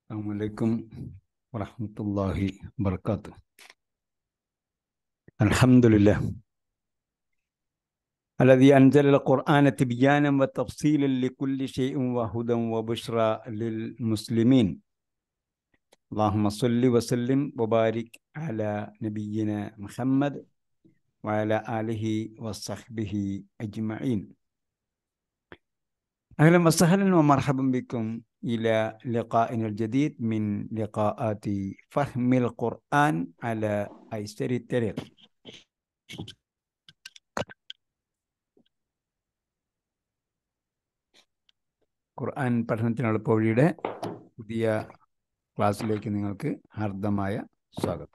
السلام عليكم ورحمة الله وبركاته الحمد لله الذي أنزل القرآن تبيانا وتفصيلا لكل شيء وهدى وبشرى للمسلمين اللهم صل وسلم وبارك على نبينا محمد وعلى آله وصحبه أجمعين أهلا وسهلا ومرحبا بكم إلى لقائنا الجديد من لقاءات فهم القرآن على أيسر الطريق ഖുർആൻ പഠനത്തിനുള്ള വഴിയുടെ പുതിയ ക്ലാസ്സിലേക്ക് നിങ്ങൾക്ക് ഹാർദമായ സ്വാഗതം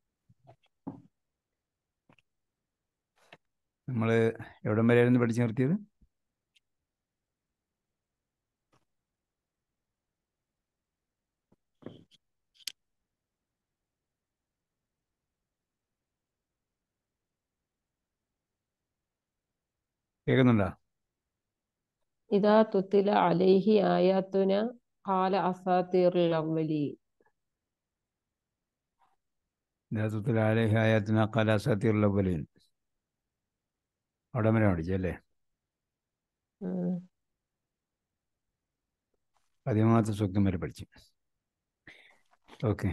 നമ്മൾ എവിടം വരെയായിരുന്നു പഠിച്ചു നിർത്തിയത് കേൾക്കുന്നുണ്ടോ إذا تتلى عليه آياتنا قال أساطير الأولين നേതൃത്വത്തിൽ ആലേഹ ആയാത്തിന കലാസാത്തിയുള്ള പോലെയും അവിടെ വരെ പഠിച്ചല്ലേ ഉം. പതിമൂന്നാമത്തെ സൂക്തം വരെ പഠിച്ചു ഓക്കെ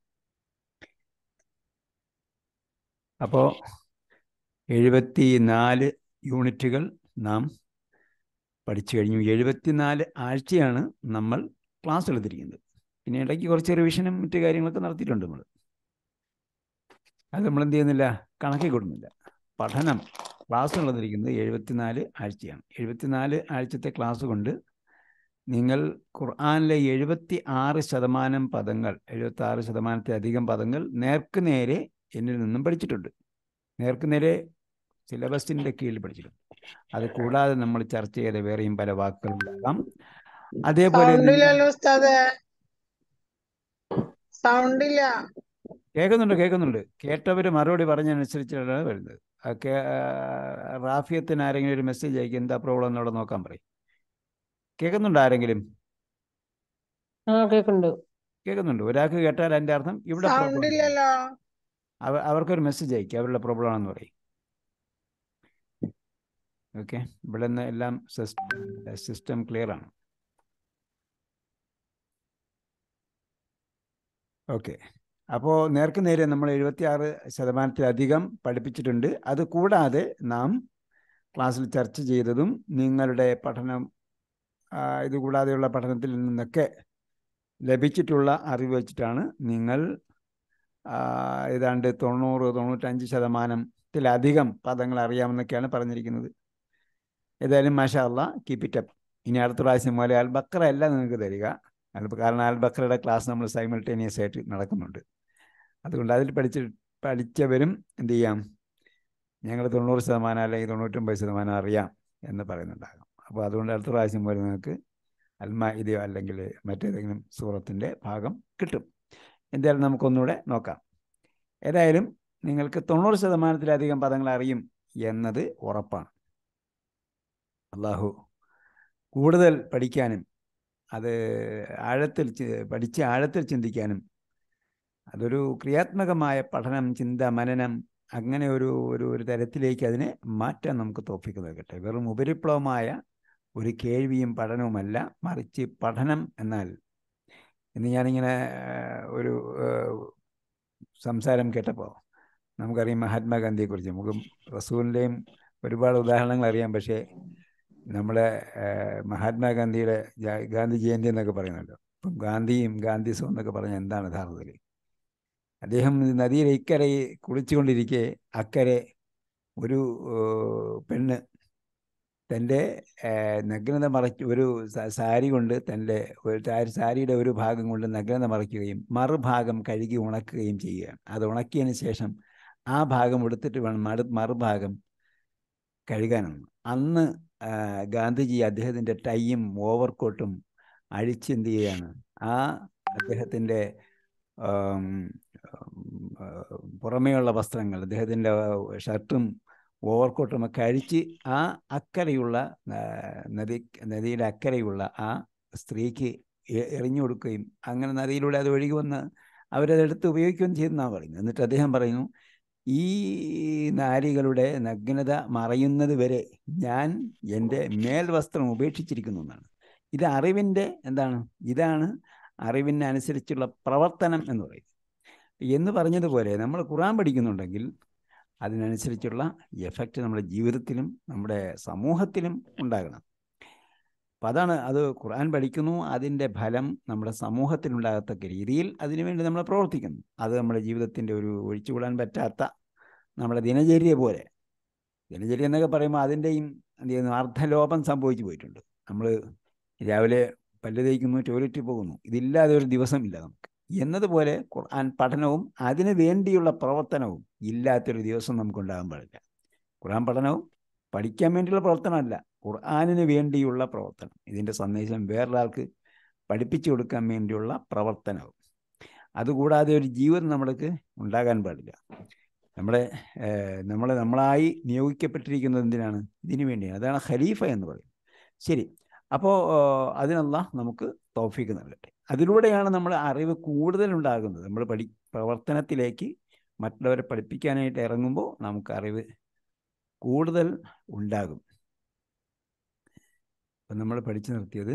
അപ്പോൾ എഴുപത്തി നാല് യൂണിറ്റുകൾ നാം പഠിച്ചു കഴിഞ്ഞു എഴുപത്തിനാല് ആഴ്ചയാണ് നമ്മൾ ക്ലാസ് എടുത്തിരിക്കുന്നത് പിന്നെ ഇടയ്ക്ക് കുറച്ച് റിവിഷനും മറ്റു കാര്യങ്ങളൊക്കെ നടത്തിയിട്ടുണ്ട് നമ്മൾ അത് നമ്മൾ എന്ത് ചെയ്യുന്നില്ല കണക്കി കൊടുക്കുന്നില്ല പഠനം ക്ലാസ് നടന്നിരിക്കുന്നത് എഴുപത്തിനാല് ആഴ്ചയാണ് എഴുപത്തിനാല് ആഴ്ചത്തെ ക്ലാസ് കൊണ്ട് നിങ്ങൾ ഖുർആാനിലെ എഴുപത്തി ആറ് ശതമാനം പദങ്ങൾ എഴുപത്തി ആറ് ശതമാനത്തിലധികം പദങ്ങൾ നേർക്ക് നേരെ എന്നിൽ നിന്നും പഠിച്ചിട്ടുണ്ട് നേർക്ക് നേരെ സിലബസിൻ്റെ കീഴിൽ പഠിച്ചിട്ടുണ്ട് അത് കൂടാതെ നമ്മൾ ചർച്ച ചെയ്ത വേറെയും പല വാക്കുകളുണ്ടാകാം അതേപോലെ സൗണ്ട് ഇല്ലല്ലോ ഉസ്താദെ സൗണ്ട് ഇല്ല കേൾക്കുന്നുണ്ട് കേൾക്കുന്നുണ്ട് കേട്ടവര് മറുപടി പറഞ്ഞനുസരിച്ചാണ് വരുന്നത് ആ കേ- ആ, റാഫിയത്തിന് ആരെങ്കിലും ഒരു മെസ്സേജ് അയക്കും എന്താ പ്രോബ്ലം എന്നവിടെ നോക്കാൻ പറയും കേൾക്കുന്നുണ്ടോ ആരെങ്കിലും ആ കേൾക്കുന്നുണ്ട് കേൾക്കുന്നുണ്ട് ഒരാൾക്ക് കേട്ടാൽ അതിന്റെ അർത്ഥം ഇവിടെ സൗണ്ട് പ്രോബ്ലം ഇല്ലല്ലോ അവ- അവർക്കൊരു മെസ്സേജ് അയക്കും അവരുടെ പ്രോബ്ലം ആണെന്ന് പറയും ഓക്കെ ഇവിടെ നിന്ന് എല്ലാം സിസ്റ്റം ക്ലിയർ ആണ് ഓക്കെ അപ്പോൾ നേർക്ക് നേരെ നമ്മൾ എഴുപത്തിയാറ് ശതമാനത്തിലധികം പഠിപ്പിച്ചിട്ടുണ്ട് അത് കൂടാതെ നാം ക്ലാസ്സിൽ ചർച്ച ചെയ്തതും നിങ്ങളുടെ പഠനം ആ, ഇത് കൂടാതെയുള്ള പഠനത്തിൽ നിന്നൊക്കെ ലഭിച്ചിട്ടുള്ള അറിവ് വെച്ചിട്ടാണ് നിങ്ങൾ ആ, ഏതാണ്ട് തൊണ്ണൂറ് തൊണ്ണൂറ്റഞ്ച് ശതമാനത്തിലധികം പദങ്ങൾ അറിയാമെന്നൊക്കെയാണ് പറഞ്ഞിരിക്കുന്നത് ഏതായാലും മാഷാ അല്ല കീപ്പ് ഇറ്റ് അപ്പ് ഇനി അടുത്ത പ്രാവശ്യം പോലെ അൽ ബക്ര അല്ല നിങ്ങൾക്ക് തരിക അൽ കാരണം അൽ ബക്രയുടെ ക്ലാസ് നമ്മൾ സൈമിൾട്ടേനിയസ് ആയിട്ട് നടക്കുന്നുണ്ട് അതുകൊണ്ട് അതിൽ പഠിച്ച് പഠിച്ചവരും എന്ത് ചെയ്യാം ഞങ്ങൾ തൊണ്ണൂറ് ശതമാനം അല്ലെങ്കിൽ തൊണ്ണൂറ്റൊമ്പത് ശതമാനം അറിയാം എന്ന് പറയുന്നുണ്ടാകും അപ്പോൾ അതുകൊണ്ട് അടുത്ത പ്രാവശ്യം പോലെ നിങ്ങൾക്ക് അൽമ ഇതയോ അല്ലെങ്കിൽ മറ്റേതെങ്കിലും സൂറത്തിൻ്റെ ഭാഗം കിട്ടും എന്തായാലും നമുക്കൊന്നുകൂടെ നോക്കാം ഏതായാലും നിങ്ങൾക്ക് തൊണ്ണൂറ് ശതമാനത്തിലധികം പദങ്ങൾ അറിയും എന്നത് ഉറപ്പാണ് അള്ളാഹു കൂടുതൽ പഠിക്കാനും അത് ആഴത്തിൽ ചി- പഠിച്ച് ആഴത്തിൽ ചിന്തിക്കാനും അതൊരു ക്രിയാത്മകമായ പഠനം ചിന്ത മനനം അങ്ങനെ ഒരു ഒരു ഒരു തരത്തിലേക്ക് അതിനെ മാറ്റാൻ നമുക്ക് തോപ്പിക്ക് നൽകട്ടെ വെറും ഉപരിപ്ലവമായ ഒരു കേൾവിയും പഠനവുമല്ല മറിച്ച് പഠനം എന്നാൽ ഇന്ന് ഞാനിങ്ങനെ ആ, ഒരു ആ, സംസാരം കേട്ടപ്പോൾ നമുക്കറിയാം മഹാത്മാഗാന്ധിയെക്കുറിച്ച് നമുക്ക് റസൂലിൻ്റെയും ഒരുപാട് ഉദാഹരണങ്ങൾ അറിയാം പക്ഷേ നമ്മുടെ ആ, മഹാത്മാഗാന്ധിയുടെ ജാ- ഗാന്ധി ജയന്തി എന്നൊക്കെ പറയുന്നുണ്ടല്ലോ ഇപ്പം ഗാന്ധിയും ഗാന്ധിസവും എന്നൊക്കെ പറഞ്ഞാൽ എന്താണ് യഥാർത്ഥത്തിൽ അദ്ദേഹം നദിയിലെ ഇക്കരെ കുളിച്ചുകൊണ്ടിരിക്കെ അക്കരെ ഒരു ഏർ, പെണ്ണ് തൻ്റെ ഏർ, നഗ്നത മറയ്ക്ക് ഒരു സ- സാരി കൊണ്ട് തൻ്റെ ഒരു സാരി- സാരിയുടെ ഒരു ഭാഗം കൊണ്ട് നഗ്നത മറയ്ക്കുകയും മറുഭാഗം കഴുകി ഉണക്കുകയും ചെയ്യുകയാണ് അത് ഉണക്കിയതിന് ശേഷം ആ ഭാഗം എടുത്തിട്ട് വേണം മറു മറുഭാഗം കഴുകാനാണ് അന്ന് ആ, ഗാന്ധിജി അദ്ദേഹത്തിൻ്റെ ടൈയും ഓവർകോട്ടും അഴിച്ചെന്ത് ചെയ്യുകയാണ് ആ അദ്ദേഹത്തിൻ്റെ ആം, ആ, പുറമേയുള്ള വസ്ത്രങ്ങൾ അദ്ദേഹത്തിൻ്റെ ഷർട്ടും ഓവർകോട്ടും ഒക്കെ അഴിച്ച് ആ അക്കരെയുള്ള ആ, നദി നദിയുടെ അക്കരെയുള്ള ആ സ്ത്രീക്ക് എ- എറിഞ്ഞു കൊടുക്കുകയും അങ്ങനെ നദിയിലൂടെ അത് ഒഴുകി വന്ന് അവരതെടുത്ത് ഉപയോഗിക്കുകയും ചെയ്തെന്നാണ് പറയുന്നത് എന്നിട്ട് അദ്ദേഹം പറയുന്നു ഈ നാരികളുടെ നഗ്നത മറയുന്നത് വരെ ഞാൻ എൻ്റെ മേൽവസ്ത്രം ഉപേക്ഷിച്ചിരിക്കുന്നു എന്നാണ് ഇത് അറിവിൻ്റെ എന്താണ് ഇതാണ് അറിവിനെ അനുസരിച്ചുള്ള പ്രവർത്തനം എന്ന് പറയുന്നത് എന്ന് പറഞ്ഞതുപോലെ നമ്മൾ ഖുറാൻ പഠിക്കുന്നുണ്ടെങ്കിൽ അതിനനുസരിച്ചുള്ള എഫക്റ്റ് നമ്മുടെ ജീവിതത്തിലും നമ്മുടെ സമൂഹത്തിലും ഉണ്ടാകണം അപ്പം അതാണ് അത് ഖുർആൻ പഠിക്കുന്നു അതിൻ്റെ ഫലം നമ്മുടെ സമൂഹത്തിലുണ്ടാകത്തക്ക രീതിയിൽ അതിനുവേണ്ടി നമ്മൾ പ്രവർത്തിക്കുന്നു അത് നമ്മുടെ ജീവിതത്തിൻ്റെ ഒരു ഒഴിച്ചുകൂടാൻ പറ്റാത്ത നമ്മുടെ ദിനചര്യ പോലെ ദിനചര്യ എന്നൊക്കെ പറയുമ്പോൾ അതിൻ്റെയും എന്ത് ചെയ്യുന്നു അർദ്ധലോപം സംഭവിച്ചു പോയിട്ടുണ്ട് നമ്മൾ രാവിലെ പല്ല് തേക്കുന്നു ടോയ്ലറ്റിൽ പോകുന്നു ഇതില്ലാതെ ഒരു ദിവസം ഇല്ല നമുക്ക് എന്നതുപോലെ ഖുർആൻ പഠനവും അതിനു വേണ്ടിയുള്ള പ്രവർത്തനവും ഇല്ലാത്തൊരു ദിവസം നമുക്കുണ്ടാകാൻ പാടില്ല ഖുർആൻ പഠനവും പഠിക്കാൻ വേണ്ടിയുള്ള പ്രവർത്തനമല്ല ഖുർആാനിന് വേണ്ടിയുള്ള പ്രവർത്തനം ഇതിൻ്റെ സന്ദേശം വേറൊരാൾക്ക് പഠിപ്പിച്ചു കൊടുക്കാൻ വേണ്ടിയുള്ള പ്രവർത്തനവും അതുകൂടാതെ ഒരു ജീവിതം നമ്മൾക്ക് ഉണ്ടാകാൻ പാടില്ല നമ്മുടെ നമ്മൾ നമ്മളായി നിയോഗിക്കപ്പെട്ടിരിക്കുന്നത് എന്തിനാണ് ഇതിനു വേണ്ടിയാണ് അതാണ് ഖലീഫ എന്ന് പറയുന്നത് ശരി അപ്പോൾ അതിനല്ല നമുക്ക് തൗഫീക്ക് നൽകട്ടെ അതിലൂടെയാണ് നമ്മൾ അറിവ് കൂടുതൽ ഉണ്ടാകുന്നത് നമ്മൾ പഠി പ്രവർത്തനത്തിലേക്ക് മറ്റുള്ളവരെ പഠിപ്പിക്കാനായിട്ട് ഇറങ്ങുമ്പോൾ നമുക്ക് അറിവ് കൂടുതൽ ഉണ്ടാകും അപ്പം നമ്മൾ പഠിച്ചു നിർത്തിയത്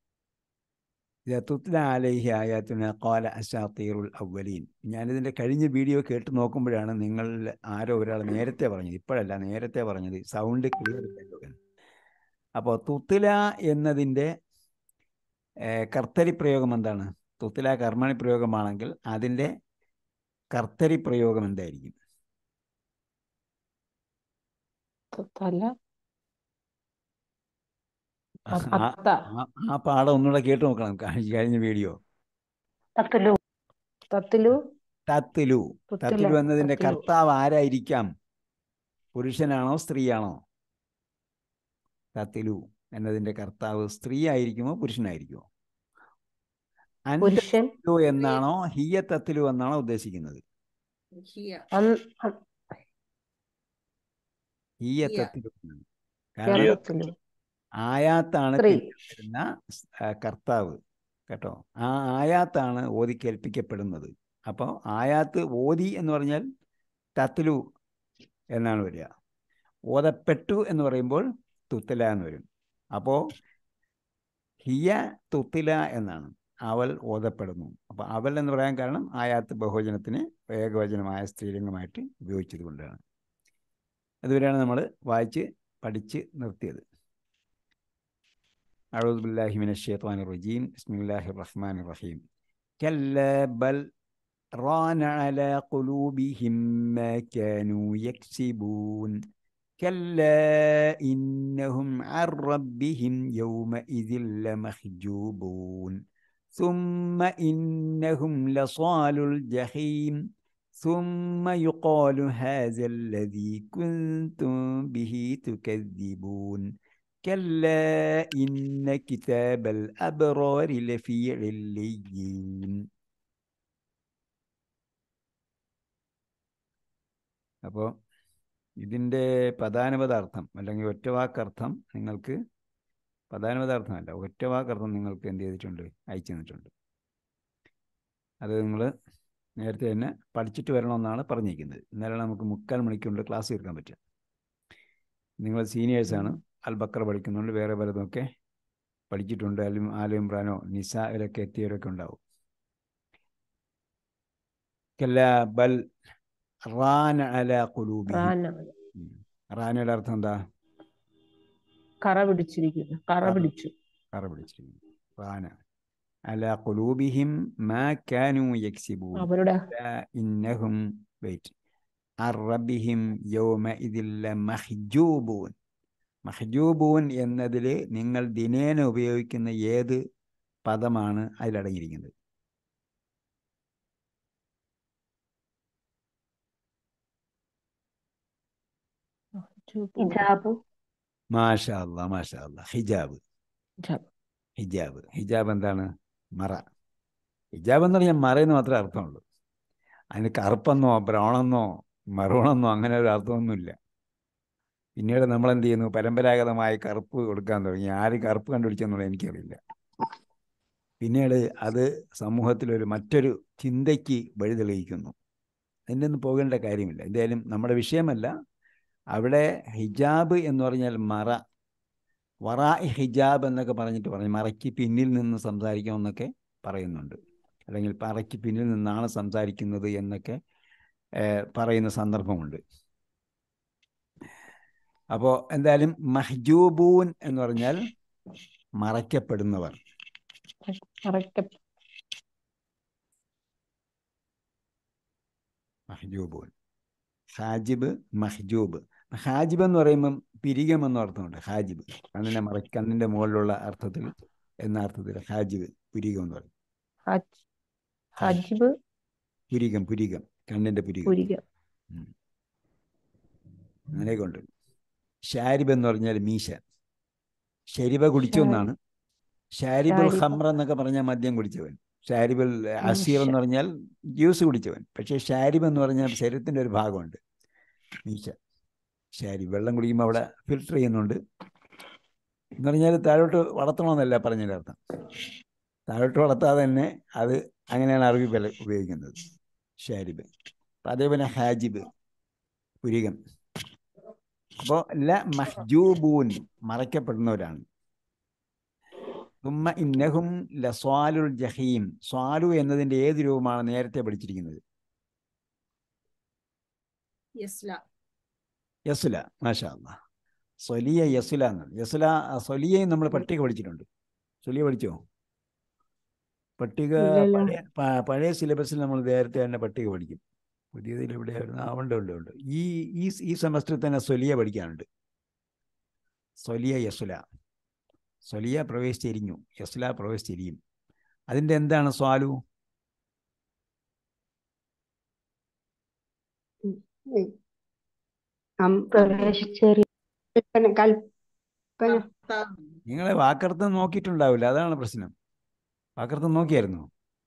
തുത്ല ആലൈഹി ആയാത്തുന കോല അശാത്തീറുൽ അവലീൻ ഞാനിതിൻ്റെ കഴിഞ്ഞ വീഡിയോ കേട്ട് നോക്കുമ്പോഴാണ് നിങ്ങൾ ആരോ ഒരാൾ നേരത്തെ പറഞ്ഞത് ഇപ്പോഴല്ല നേരത്തെ പറഞ്ഞത് സൗണ്ട് ക്ലിയർ ഇല്ലല്ലോ അപ്പോൾ തുത്തില എന്നതിൻ്റെ കർത്തരി പ്രയോഗം എന്താണ് തുത്തില കർമ്മണി പ്രയോഗമാണെങ്കിൽ അതിൻ്റെ കർത്തരി പ്രയോഗം എന്തായിരിക്കും തല ആ ആ പാഠം ഒന്നുകൂടെ കേട്ട് നോക്കണം കഴിഞ്ഞ വീഡിയോ തത്തിലു തത്തിലു തത്തിലു തത്തിലു എന്നതിന്റെ തത്തിലു. കർത്താവ് ആരായിരിക്കാം പുരുഷനാണോ സ്ത്രീയാണോ തത്തിലു എന്നതിന്റെ കർത്താവ് സ്ത്രീ ആയിരിക്കുമോ പുരുഷനായിരിക്കുമോ പുരുഷൻ അൻതത്തിലു എന്നാണോ ഹിയ തത്തിലു എന്നാണോ ഉദ്ദേശിക്കുന്നത് അൻ- അൻ- ഹിയ തത്തിലു എന്നാണ്. കാരണം കേരളത്തിലു ആയാത്താണ് സ്ത്രീ. പിന്നെ വരുന്ന ആ, കർത്താവ് കേട്ടോ ആ ആയാത്താണ് ഓതി കേൾപ്പിക്കപ്പെടുന്നത് അപ്പോൾ ആയാത്ത് ഓതി എന്ന് പറഞ്ഞാൽ തത്തിലു എന്നാണ് വരിക ഓതപ്പെട്ടു എന്ന് പറയുമ്പോൾ തുത്തല എന്ന് വരും അപ്പോൾ ഹിയ തുത്തില എന്നാണ് അവൾ ഓതപ്പെടുന്നു അപ്പോൾ അവൾ എന്ന് പറയാൻ കാരണം ആയാത്ത് ബഹുവചനത്തിന് ഏകവചനമായ സ്ത്രീലിംഗമായിട്ട് ഉപയോഗിച്ചത് കൊണ്ടാണ് അതുവരെയാണ് നമ്മൾ വായിച്ച് പഠിച്ച് നിർത്തിയത് أعوذ بالله من الشيطان الرجيم بسم الله الرحمن الرحيم كلا بل ران على قلوبهم ما كانوا يكسبون كلا إنهم عن ربهم يومئذ لمحجوبون ثم إنهم لصال الجحيم ثم يقال هذا الذي كنتم به تكذبون كلا إن كتاب الأبرار لفي عليين അപ്പോൾ ഇതിൻ്റെ പദാനുപദാർത്ഥം അല്ലെങ്കിൽ ഒറ്റവാക്കർത്ഥം നിങ്ങൾക്ക് പദാനുപദാർത്ഥമല്ല ഒറ്റവാക്കർത്ഥം നിങ്ങൾക്ക് എന്ത് ചെയ്തിട്ടുണ്ട് അയച്ചു തന്നിട്ടുണ്ട് അത് നിങ്ങൾ നേരത്തെ തന്നെ പഠിച്ചിട്ട് വരണമെന്നാണ് പറഞ്ഞിരിക്കുന്നത് എന്നാലാണ് നമുക്ക് മുക്കാൽ മണിക്കൂറിൽ ക്ലാസ് തീർക്കാൻ പറ്റുക നിങ്ങൾ സീനിയേഴ്സാണ് അൽ ബക്കർ പഠിക്കുന്നുണ്ട് വേറെ പലതുമൊക്കെ പഠിച്ചിട്ടുണ്ട് അലും ആലു ഇമ്രാനോ നിസയിലൊക്കെ എത്തിയവരൊക്കെ ഉണ്ടാവും കല്ല ബൽ റാന അല കുലൂബി റാന റാനയുടെ അർത്ഥം എന്താ കറ പിടിച്ചിരിക്കുന്നു കറ കറ. പിടിച്ചു കറ പിടിച്ചിരിക്കുന്നു റാന അല കുലൂബിഹിം മാ കാനു യക്സിബൂൻ അവരുടെ ഇന്നഹും വെയിറ്റ് അറബിഹിം യൗമ ഇതില്ല മഹ്ജൂബൂൻ മഹ്ജൂബൂൻ എന്നതിൽ നിങ്ങൾ ദിനേന ഉപയോഗിക്കുന്ന ഏത് പദമാണ് അതിലടങ്ങിയിരിക്കുന്നത് ഹിജാബ് മാഷാ അല്ലാ മാഷാ അല്ലാ ഹിജാബ് ഹിജാബ് ഹിജാബ് ഹിജാബ് എന്താണ് മറ ഹിജാബ് എന്ന് പറഞ്ഞാൽ മറയെന്ന് മാത്രമേ അർത്ഥമുള്ളൂ അതിന് കറുപ്പെന്നോ ബ്രൗണെന്നോ മറൂണെന്നോ അങ്ങനെ ഒരു അർത്ഥമൊന്നുമില്ല പിന്നീട് നമ്മൾ എന്ത് ചെയ്യുന്നു പരമ്പരാഗതമായി കറുപ്പ് കൊടുക്കാൻ തുടങ്ങി ആര് കറുപ്പ് കണ്ടുപിടിച്ചെന്നുള്ളത് എനിക്കറിയില്ല പിന്നീട് അത് സമൂഹത്തിലൊരു മറ്റൊരു ചിന്തയ്ക്ക് വഴി തെളിയിക്കുന്നു അതിൻ്റെ ഒന്നും പോകേണ്ട കാര്യമില്ല എന്തായാലും നമ്മുടെ വിഷയമല്ല അവിടെ ഹിജാബ് എന്ന് പറഞ്ഞാൽ മറ വറ ഹിജാബ് എന്നൊക്കെ പറഞ്ഞിട്ട് പറഞ്ഞു മറയ്ക്ക് പിന്നിൽ നിന്ന് സംസാരിക്കാമെന്നൊക്കെ പറയുന്നുണ്ട് അല്ലെങ്കിൽ പറയ്ക്ക് പിന്നിൽ നിന്നാണ് സംസാരിക്കുന്നത് എന്നൊക്കെ ഏഹ്, പറയുന്ന സന്ദർഭമുണ്ട് അപ്പോൾ എന്തായാലും മഹ്ജൂബൂൻ എന്ന് പറഞ്ഞാൽ മറയ്ക്കപ്പെടുന്നവർ മറയ്ക്ക മഹ്ജൂബൂൻ ഹാജിബ് മഹ്ജൂബ് ഹാജിബ് എന്ന് പറയുമ്പം പിരികം എന്ന അർത്ഥമുണ്ട് ഹാജിബ് കണ്ണിനെ മറ കണ്ണിൻ്റെ മുകളിലുള്ള അർത്ഥത്തിൽ എന്ന അർത്ഥത്തിൽ ഹാജിബ് പുരികം എന്ന് പറയും ഹജ് ഹജിബ് പുരികം പുരികം കണ്ണിൻ്റെ പുരികം പുരിക ഉം. അങ്ങനെയൊക്കെ ഉണ്ട് ഷാരിബ് എന്ന് പറഞ്ഞാൽ മീശ ഷരിബ കുടിച്ചൊന്നാണ് ഷാരിബുൽ ഷാരിബ. ഹമ്ര എന്നൊക്കെ പറഞ്ഞാൽ മദ്യം കുടിച്ചവൻ ഷാരിബുൽ അസീർ എന്ന് പറഞ്ഞാൽ ജ്യൂസ് കുടിച്ചവൻ പക്ഷേ ഷാരിബ് എന്ന് പറഞ്ഞാൽ ശരീരത്തിൻ്റെ ഒരു ഭാഗമുണ്ട് മീശ ഷാരിബ് വെള്ളം കുടിക്കുമ്പോൾ അവിടെ ഫിൽട്ടർ ചെയ്യുന്നുണ്ട് എന്ന് പറഞ്ഞാൽ താഴോട്ട് വളർത്തണമെന്നല്ല പറഞ്ഞതിൻ്റെ അർത്ഥം താഴോട്ട് വളർത്താതെ തന്നെ അത് അങ്ങനെയാണ് അറബി വില ഉപയോഗിക്കുന്നത് ഷാരിബ് അപ്പം അതേപോലെ ഹാജിബ് പുരികം അപ്പോൾ ല മഹ്ജൂബൂൻ മറയ്ക്കപ്പെടുന്നവരാണ് ഉമ്മ ഇന്നഹും ലസ്വാലുൽ ജഹീം സ്വാലു എന്നതിൻ്റെ ഏത് രൂപമാണ് നേരത്തെ പഠിച്ചിരിക്കുന്നത് യസ്ല യസുല മാഷാ അല്ലാ സൊലിയ യസുല എന്നാണ് യസുല സൊലിയയും നമ്മൾ പട്ടിക പഠിച്ചിട്ടുണ്ട് സൊലിയ പഠിച്ചോ പട്ടിക ഇല്ലല്ലോ. പഴയ പ- പഴയ സിലബസിൽ നമ്മൾ നേരത്തെ തന്നെ പട്ടിക പഠിക്കും പുതിയതിൽ എവിടെയായിരുന്നു ആ ഉണ്ട് ഉണ്ട് ഉണ്ട് ഈ ഈ ഈ സെമസ്റ്ററിൽ തന്നെ സൊലിയ പഠിക്കാനുണ്ട് സൊലിയ യസുല സൊലിയ പ്രവേശിച്ചിരിഞ്ഞു യസുല പ്രവേശിച്ചിരിയും അതിൻ്റെ എന്താണ് സ്വാലു പ്രവേശിച്ചേറി കൽപ്പന കൽപ്പന നിങ്ങളെ വാക്കർത്ഥം നോക്കിയിട്ടുണ്ടാവില്ല അതാണ് പ്രശ്നം വാക്കർത്ഥം നോക്കിയായിരുന്നോ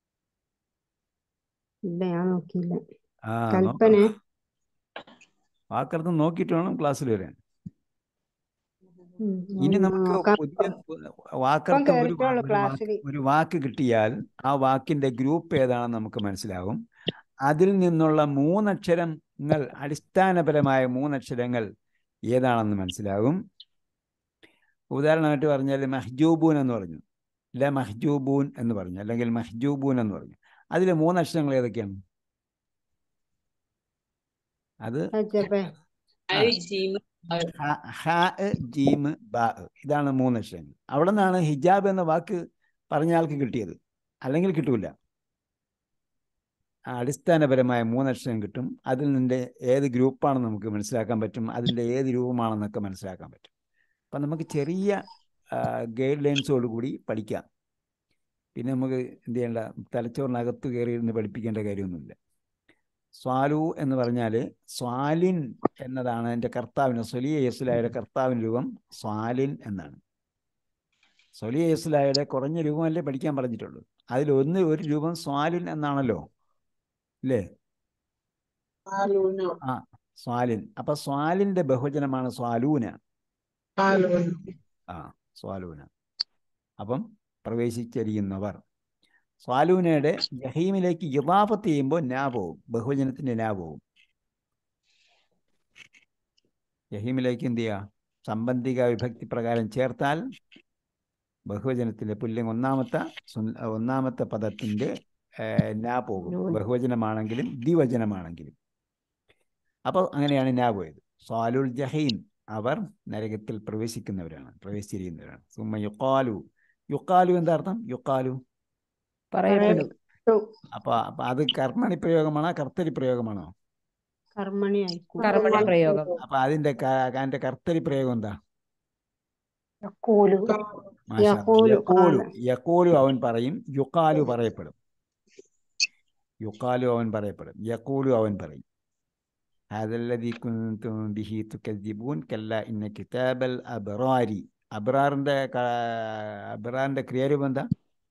ഇല്ല ഞാൻ നോക്കിയില്ല ആ കൽപ്പന നോക്കണം. വാക്കർത്ഥം നോക്കിയിട്ട് വേണം ക്ലാസ്സിൽ വരാൻ ഉം, ഇനി ഒന്ന് നമുക്ക് നോക്കാം. പുതിയ ഇപ്പം വാക്കർത്ഥം ഒരു വാ- കേറിയിട്ടുള്ളൂ ഒരു വാക്ക് ക്ലാസ്സിൽ ഒരു വാക്ക് കിട്ടിയാൽ ആ വാക്കിന്റെ ഗ്രൂപ്പ് ഏതാണെന്ന് നമുക്ക് മനസ്സിലാകും അതിൽ നിന്നുള്ള മൂന്നക്ഷരങ്ങൾ അടിസ്ഥാനപരമായ മൂന്നക്ഷരങ്ങൾ ഏതാണെന്ന് മനസ്സിലാകും ഉദാഹരണമായിട്ട് പറഞ്ഞാൽ മഹ്ജൂബൂൻ എന്ന് പറഞ്ഞു ല മഹ്ജൂബൂൻ എന്ന് പറഞ്ഞു അല്ലെങ്കിൽ മഹ്ജൂബൂൻ എന്ന് പറഞ്ഞു അതിലെ മൂന്നക്ഷരങ്ങൾ ഏതൊക്കെയാണ് അത് ഹജബ ഹ, ഹ, ജീം ബാ ഇതാണ് മൂന്നക്ഷരങ്ങൾ അവിടെ നിന്നാണ് ഹിജാബ് എന്ന വാക്ക് പറഞ്ഞ ആൾക്ക് കിട്ടിയത് അല്ലെങ്കിൽ കിട്ടൂല ആ അടിസ്ഥാനപരമായ മൂന്നക്ഷരം കിട്ടും അതിൽ നിന്റെ ഏത് ഗ്രൂപ്പാണെന്ന് നമുക്ക് മനസ്സിലാക്കാൻ പറ്റും അതിൻ്റെ ഏത് രൂപമാണെന്നൊക്കെ മനസ്സിലാക്കാൻ പറ്റും അപ്പം നമുക്ക് ചെറിയ ഗൈഡ് ലൈൻസോട് കൂടി പഠിക്കാം പിന്നെ നമുക്ക് എന്ത് ചെയ്യേണ്ട തലച്ചോറിനകത്ത് കയറി ഇരുന്ന് പഠിപ്പിക്കേണ്ട കാര്യമൊന്നുമില്ല സ്വാലു എന്ന് പറഞ്ഞാൽ സ്വാലിൻ എന്നതാണ് എൻ്റെ കർത്താവിന് സൊലിയ യസുലായുടെ കർത്താവിന് രൂപം സ്വാലിൻ എന്നാണ് സൊലിയ യസുലായുടെ കുറഞ്ഞ രൂപമല്ലേ പഠിക്കാൻ പറഞ്ഞിട്ടുള്ളൂ അതിൽ ഒന്ന് ഒരു രൂപം സ്വാലിൻ എന്നാണല്ലോ ഇല്ലേ ആ സ്വാലിൻ അപ്പൊ സ്വാലിന്റെ ബഹുവചനമാണ് സ്വാലൂന ആ സ്വാലൂന അപ്പം പ്രവേശിച്ചരിയുന്നവർ സ്വാലൂനയുടെ ജഹീമിലേക്ക് ഇവാഫത്ത് ചെയ്യുമ്പോൾ നാ പോവും ബഹുവചനത്തിന്റെ നാ പോവും ജഹീമിലേക്ക് എന്ത് ചെയ്യുക സംബന്ധിക വിഭക്തി പ്രകാരം ചേർത്താൽ ബഹുവചനത്തിന്റെ പുല്യം ഒന്നാമത്തെ സുൻ- ഒന്നാമത്തെ പദത്തിന്റെ ഏർ, നാ പോകും നൂൻ. ബഹുവചനമാണെങ്കിലും ദ്വിവചനമാണെങ്കിലും അപ്പോൾ അങ്ങനെയാണ് നാ പോയത് സ്വാലുൽ ജഹീം അവർ നരകത്തിൽ പ്രവേശിക്കുന്നവരാണ് പ്രവേശിച്ചിരിക്കുന്നവരാണ് സുമ്മ യുക്കാലു യുക്കാലു എന്താ അർത്ഥം യുക്കാലു പറയപ്പെടും അപ്പൊ അപ്പൊ അത് കർമ്മണി പ്രയോഗമാണോ കർത്തരി പ്രയോഗമാണോ കർമ്മണി ആയിക്കോട്ടെ കർമ്മണ പ്രയോഗം അപ്പൊ അതിന്റെ ക- അതിന്റെ കർത്തരി പ്രയോഗം എന്താ യഖൂലു മാഷാ അല്ലാ. യഖൂലു യഖൂലു ആണ്. യഖൂലു അവൻ പറയും യുക്കാലു പറയപ്പെടും യുക്കാലു അവൻ പറയപ്പെടും യഖൂലു അവൻ പറയും هذا الذي كنتم به تكذبون كلا إن كتاب الأبرار അബ്രാറിന്റെ അബ്രാറിന്റെ ക്രിയാരൂപം എന്താ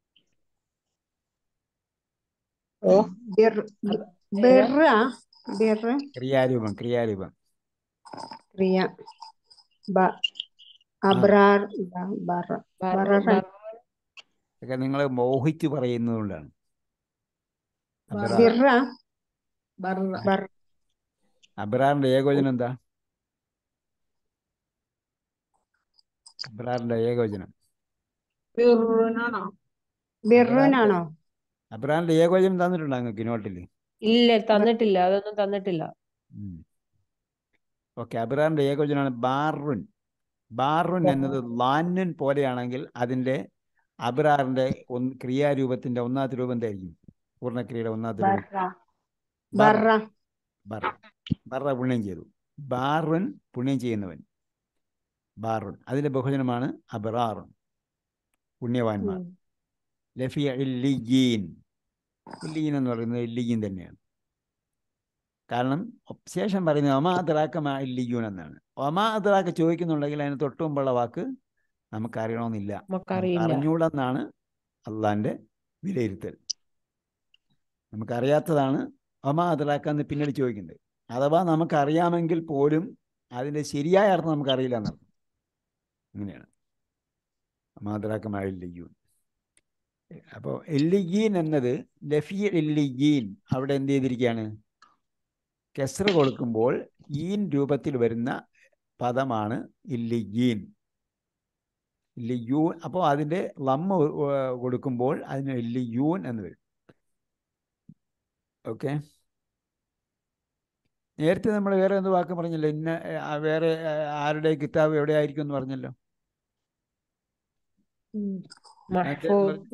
ബിർ ബിർറ ബിർ ക്രിയാരൂപം ക്രിയാരൂപം ക്രിയ ബ അബ്രാർ ബ- ബറ ബർ- ബറ ബർ- ഒക്കെ നിങ്ങൾ മോഹിച്ച് പറയുന്നത് കൊണ്ടാണ് അബ്രാർ ബിർറ ബർറ ബർ അബ്രാറിന്റെ ഏകോചനം എന്താ അബ്രാറിന്റെ ഏകോചനം ബിർറുനാണോ ബിർറുനാണോ അബ്രാറിന്റെ ഏകോചനം തന്നിട്ടുണ്ടോ നിങ്ങൾക്ക് നോട്ടിൽ ഇല്ല തന്നിട്ടില്ല അതൊന്നും തന്നിട്ടില്ല ഓക്കെ അബ്രാറിന്റെ ഏകോചനമാണ് ബാറുൻ ബാറുൻ എന്നത് ലാനുൻ പോലെയാണെങ്കിൽ അതിന്റെ അബ്രാറിന്റെ ഒന്ന് ക്രിയാരൂപത്തിന്റെ ഒന്നാമത്തെ രൂപം എന്തായിരിക്കും പൂർണ്ണക്രിയയുടെ ഒന്നാമത്തെ രൂപം ബർറ ബർ ബറ പുണ്യം ചെയ്തു ബാറുൻ പുണ്യം ചെയ്യുന്നവൻ ബാറുൻ അതിന്റെ ബഹുജനമാണ് അബ്രാറുൻ പുണ്യവാന്മാർ ഉം. ലഫിയ ഇല്ലിയീൻ ഇല്ലിയീൻ എന്ന് പറയുന്നത് ഇല്ലിയീൻ തന്നെയാണ് കാരണം ശേഷം പറയുന്നത് ഒമാ അതിറാക്ക മാ ഇല്ലിയൂൻ എന്നാണ് ഒമാ അതിറാക്ക ചോദിക്കുന്നുണ്ടെങ്കിൽ അതിന് തൊട്ട് മുമ്പുള്ള വാക്ക് നമുക്ക് അറിയണമെന്നില്ല നമുക്കറിയില്ല അറിഞ്ഞൂടെന്നാണ് അള്ളാന്റെ വിലയിരുത്തൽ നമുക്കറിയാത്തതാണ് ഒമാ അതിറാക്ക എന്ന് പിന്നീട് ചോദിക്കുന്നത് അഥവാ നമുക്കറിയാമെങ്കിൽ പോലും അതിന്റെ ശരിയായ അർത്ഥം നമുക്കറിയില്ല എന്നർത്ഥം അങ്ങനെയാണ് ഒമാ അതിറാക്ക മാ ഇല്ലിയൂൻ അപ്പോൾ എല്ലിഗീൻ എന്നത് ലഫി എല്ലിഗീൻ അവിടെ എന്ത് ചെയ്തിരിക്കുകയാണ് കെസ്ര കൊടുക്കുമ്പോൾ ഈൻ രൂപത്തിൽ വരുന്ന പദമാണ് ഇല്ലിഗീൻ ഇല്ലിയൂൻ അപ്പോൾ അതിൻ്റെ ലമ്മ ഏർ കൊടുക്കുമ്പോൾ അതിന് ഇല്ലിയൂൻ എന്ന് വരും ഓക്കെ നേരത്തെ നമ്മൾ വേറെ എന്ത് വാക്ക് പറഞ്ഞല്ലോ ഇന്ന ഏർ, ആ വേറെ ഏർ, ആരുടെ കിതാബ് എവിടെ ആയിരിക്കും എന്ന് പറഞ്ഞല്ലോ മഹ്ഫൂദ്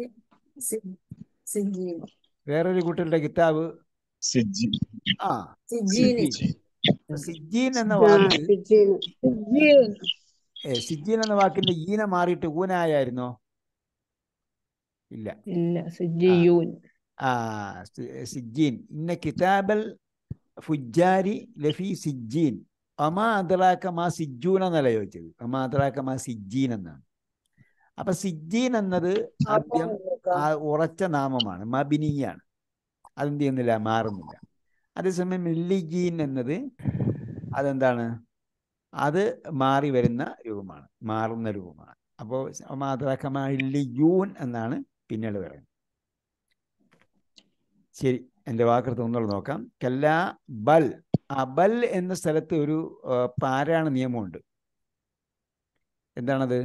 വേറൊരു കുട്ടികളുടെ കിതാബ് സിജി ആ സിജീന് സിജീൻ. സിജീൻ എന്ന ആ വാക്ക് സിജീൻ ഏ, സിജീൻ എന്ന വാക്കിന്റെ ഈന മാറിയിട്ട് ഊനായായിരുന്നോ ഇല്ല ഇല്ല സിജിയൂൻ ആ സി- സിജീൻ ഇന്ന കിതാബൽ ഫുജാരി ലഫി സിജീൻ അമാ അദ്റാക്ക മാ സിജൂൻ എന്നല്ല ചോദിച്ചത് അമാ അദ്റാക്ക മാ സിജീൻ എന്നാണ് അപ്പൊ സിജീൻ എന്നത് ആദ്യം ആ ഉറച്ച നാമമാണ് മബിനിയാണ് അതെന്ത് ചെയ്യുന്നില്ല മാറുന്നില്ല അതേസമയം ഇല്ലിജീൻ എന്നത് അതെന്താണ് അത് മാറി വരുന്ന രൂപമാണ് മാറുന്ന രൂപമാണ് അപ്പോൾ മാതൃക്കമാ ഇല്ലിയൂൻ എന്നാണ് പിന്നീട് പറയുന്നത് ശരി എൻ്റെ വാക്കൃത്ത് ഒന്നുകൂടെ നോക്കാം കല്ല ബൽ ആ ബൽ എന്ന സ്ഥലത്ത് ഒരു ആ, പാരായണ നിയമമുണ്ട് എന്താണത്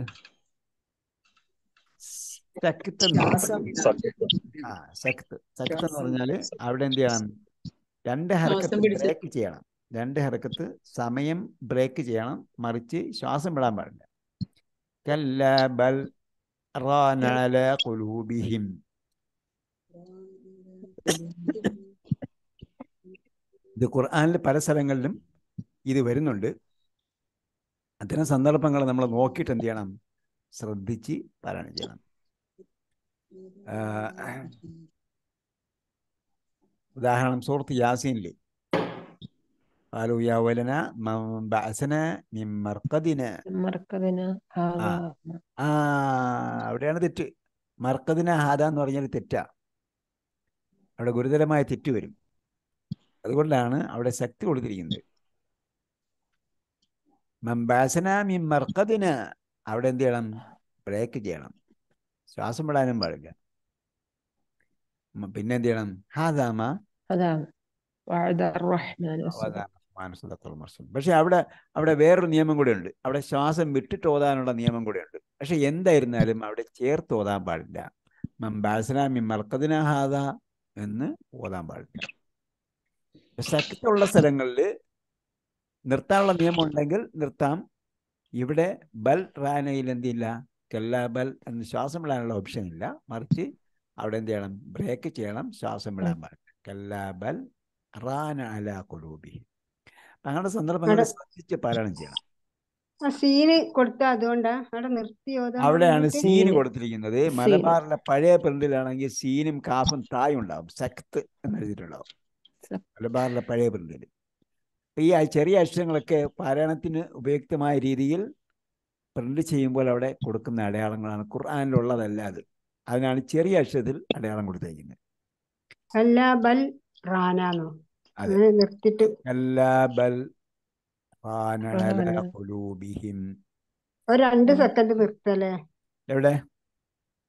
സക്ത് എന്ന് പറയും. ആ സക്ത് സക്ത് എന്ന് പറഞ്ഞാല് അവിടെ എന്ത് ചെയ്യണം രണ്ട് ഹരക്കത്ത് ബ്രേക്ക് ചെയ്യണം രണ്ട് ഹരക്കത്ത് സമയം ബ്രേക്ക് ചെയ്യണം മറിച്ച് ശ്വാസം വിടാൻ പാടില്ല കല്ല ബൽ റാന അലാ ഖുലൂബിഹിം ഇത് ഖുർആനിൽ പല സ്ഥലങ്ങളിലും ഇത് വരുന്നുണ്ട് അത്തരം സന്ദർഭങ്ങൾ നമ്മൾ നോക്കിയിട്ട് എന്ത് ചെയ്യണം ശ്രദ്ധിച്ച് പാരായണം ചെയ്യണം ആ, ഉദാഹരണം സൂറത്ത് യാസീനിലെ قالوا يا ولنا من بعثنا من مرقدنا മർക്കദിന് ഹാദാ ആ അവിടെയാണ് തെറ്റ് മർക്കദിന ഹാദ എന്ന് പറഞ്ഞാൽ തെറ്റാ അവിടെ ഗുരുതരമായ തെറ്റ് വരും അതുകൊണ്ടാണ് അവിടെ ശക്തി കൊടുത്തിരിക്കുന്നത് മംബാസന മിൻ മർക്കദിന അവിടെ എന്ത് ചെയ്യണം ബ്രേക്ക് ചെയ്യണം ശ്വാസം വിടാനും പാടില്ല മ- പിന്നെ എന്ത് ചെയ്യണം ഹാദാമ അതാണ് വഅദ റഹ്മാൻ വസ്സദ പക്ഷെ അവിടെ അവിടെ വേറൊരു നിയമം കൂടെ ഉണ്ട് അവിടെ ശ്വാസം വിട്ടിട്ട് ഓതാനുള്ള നിയമം കൂടെ ഉണ്ട് പക്ഷെ എന്തായിരുന്നാലും അവിടെ ചേർത്ത് ഓതാൻ പാടില്ല മംബാസനാമി മർക്കദിന ഹാദ എന്ന് ഓതാൻ പാടില്ല ശക്തിയുള്ള സ്ഥലങ്ങളിൽ നിർത്താനുള്ള നിയമം ഉണ്ടെങ്കിൽ നിർത്താം ഇവിടെ ബൽ റാനയിൽ എന്തില്ല കെല്ല ബൽ എന്ന് ശ്വാസം വിടാനുള്ള ഓപ്ഷൻ ഇല്ല മറിച്ച് അവിടെ എന്ത് ചെയ്യണം ബ്രേക്ക് ചെയ്യണം ശ്വാസം വിടാൻ പാടില്ല കെല്ല ബൽ റാന അല കൊലൂബി അങ്ങനെയുള്ള സന്ദർഭങ്ങളിൽ അവിടെ- ശ്രദ്ധിച്ച് പാരായണം ചെയ്യണം ആ സീന് കൊടുത്ത അതുകൊണ്ടാ അവിടെ നിർത്തി ഓതാൻ അവിടെയാണ് പറഞ്ഞിട്ട് സീന് സീന്. കൊടുത്തിരിക്കുന്നത് മലബാറിലെ പഴയ പ്രിന്റിലാണെങ്കിൽ സീനും കാഫും തായും ഉണ്ടാവും സക്ത് എന്ന് എഴുതിയിട്ടുണ്ടാവും സ- മലബാറിലെ പഴയ പ്രിന്റിൽ ഈ ആ ചെറിയ അക്ഷരങ്ങളൊക്കെ പാരായണത്തിന് ഉപയുക്തമായ രീതിയിൽ പ്രിന്റ് ചെയ്യുമ്പോൾ അവിടെ കൊടുക്കുന്ന അടയാളങ്ങളാണ് ഖുർആാനിലുള്ളതല്ല അത് അതിനാണ് ചെറിയ അക്ഷരത്തിൽ അടയാളം കൊടുത്തേക്കുന്നത് അല്ല ബൽ റാനാന്നോ അതെ. അങ്ങനെ നിർത്തിട്ട് കല്ലാ ബൽ റാന അലാ റാന. ഖുലൂബിഹിം. ഒരു രണ്ട് ഉം. സെക്കൻഡ് നിർത്തല്ലേ എവിടെ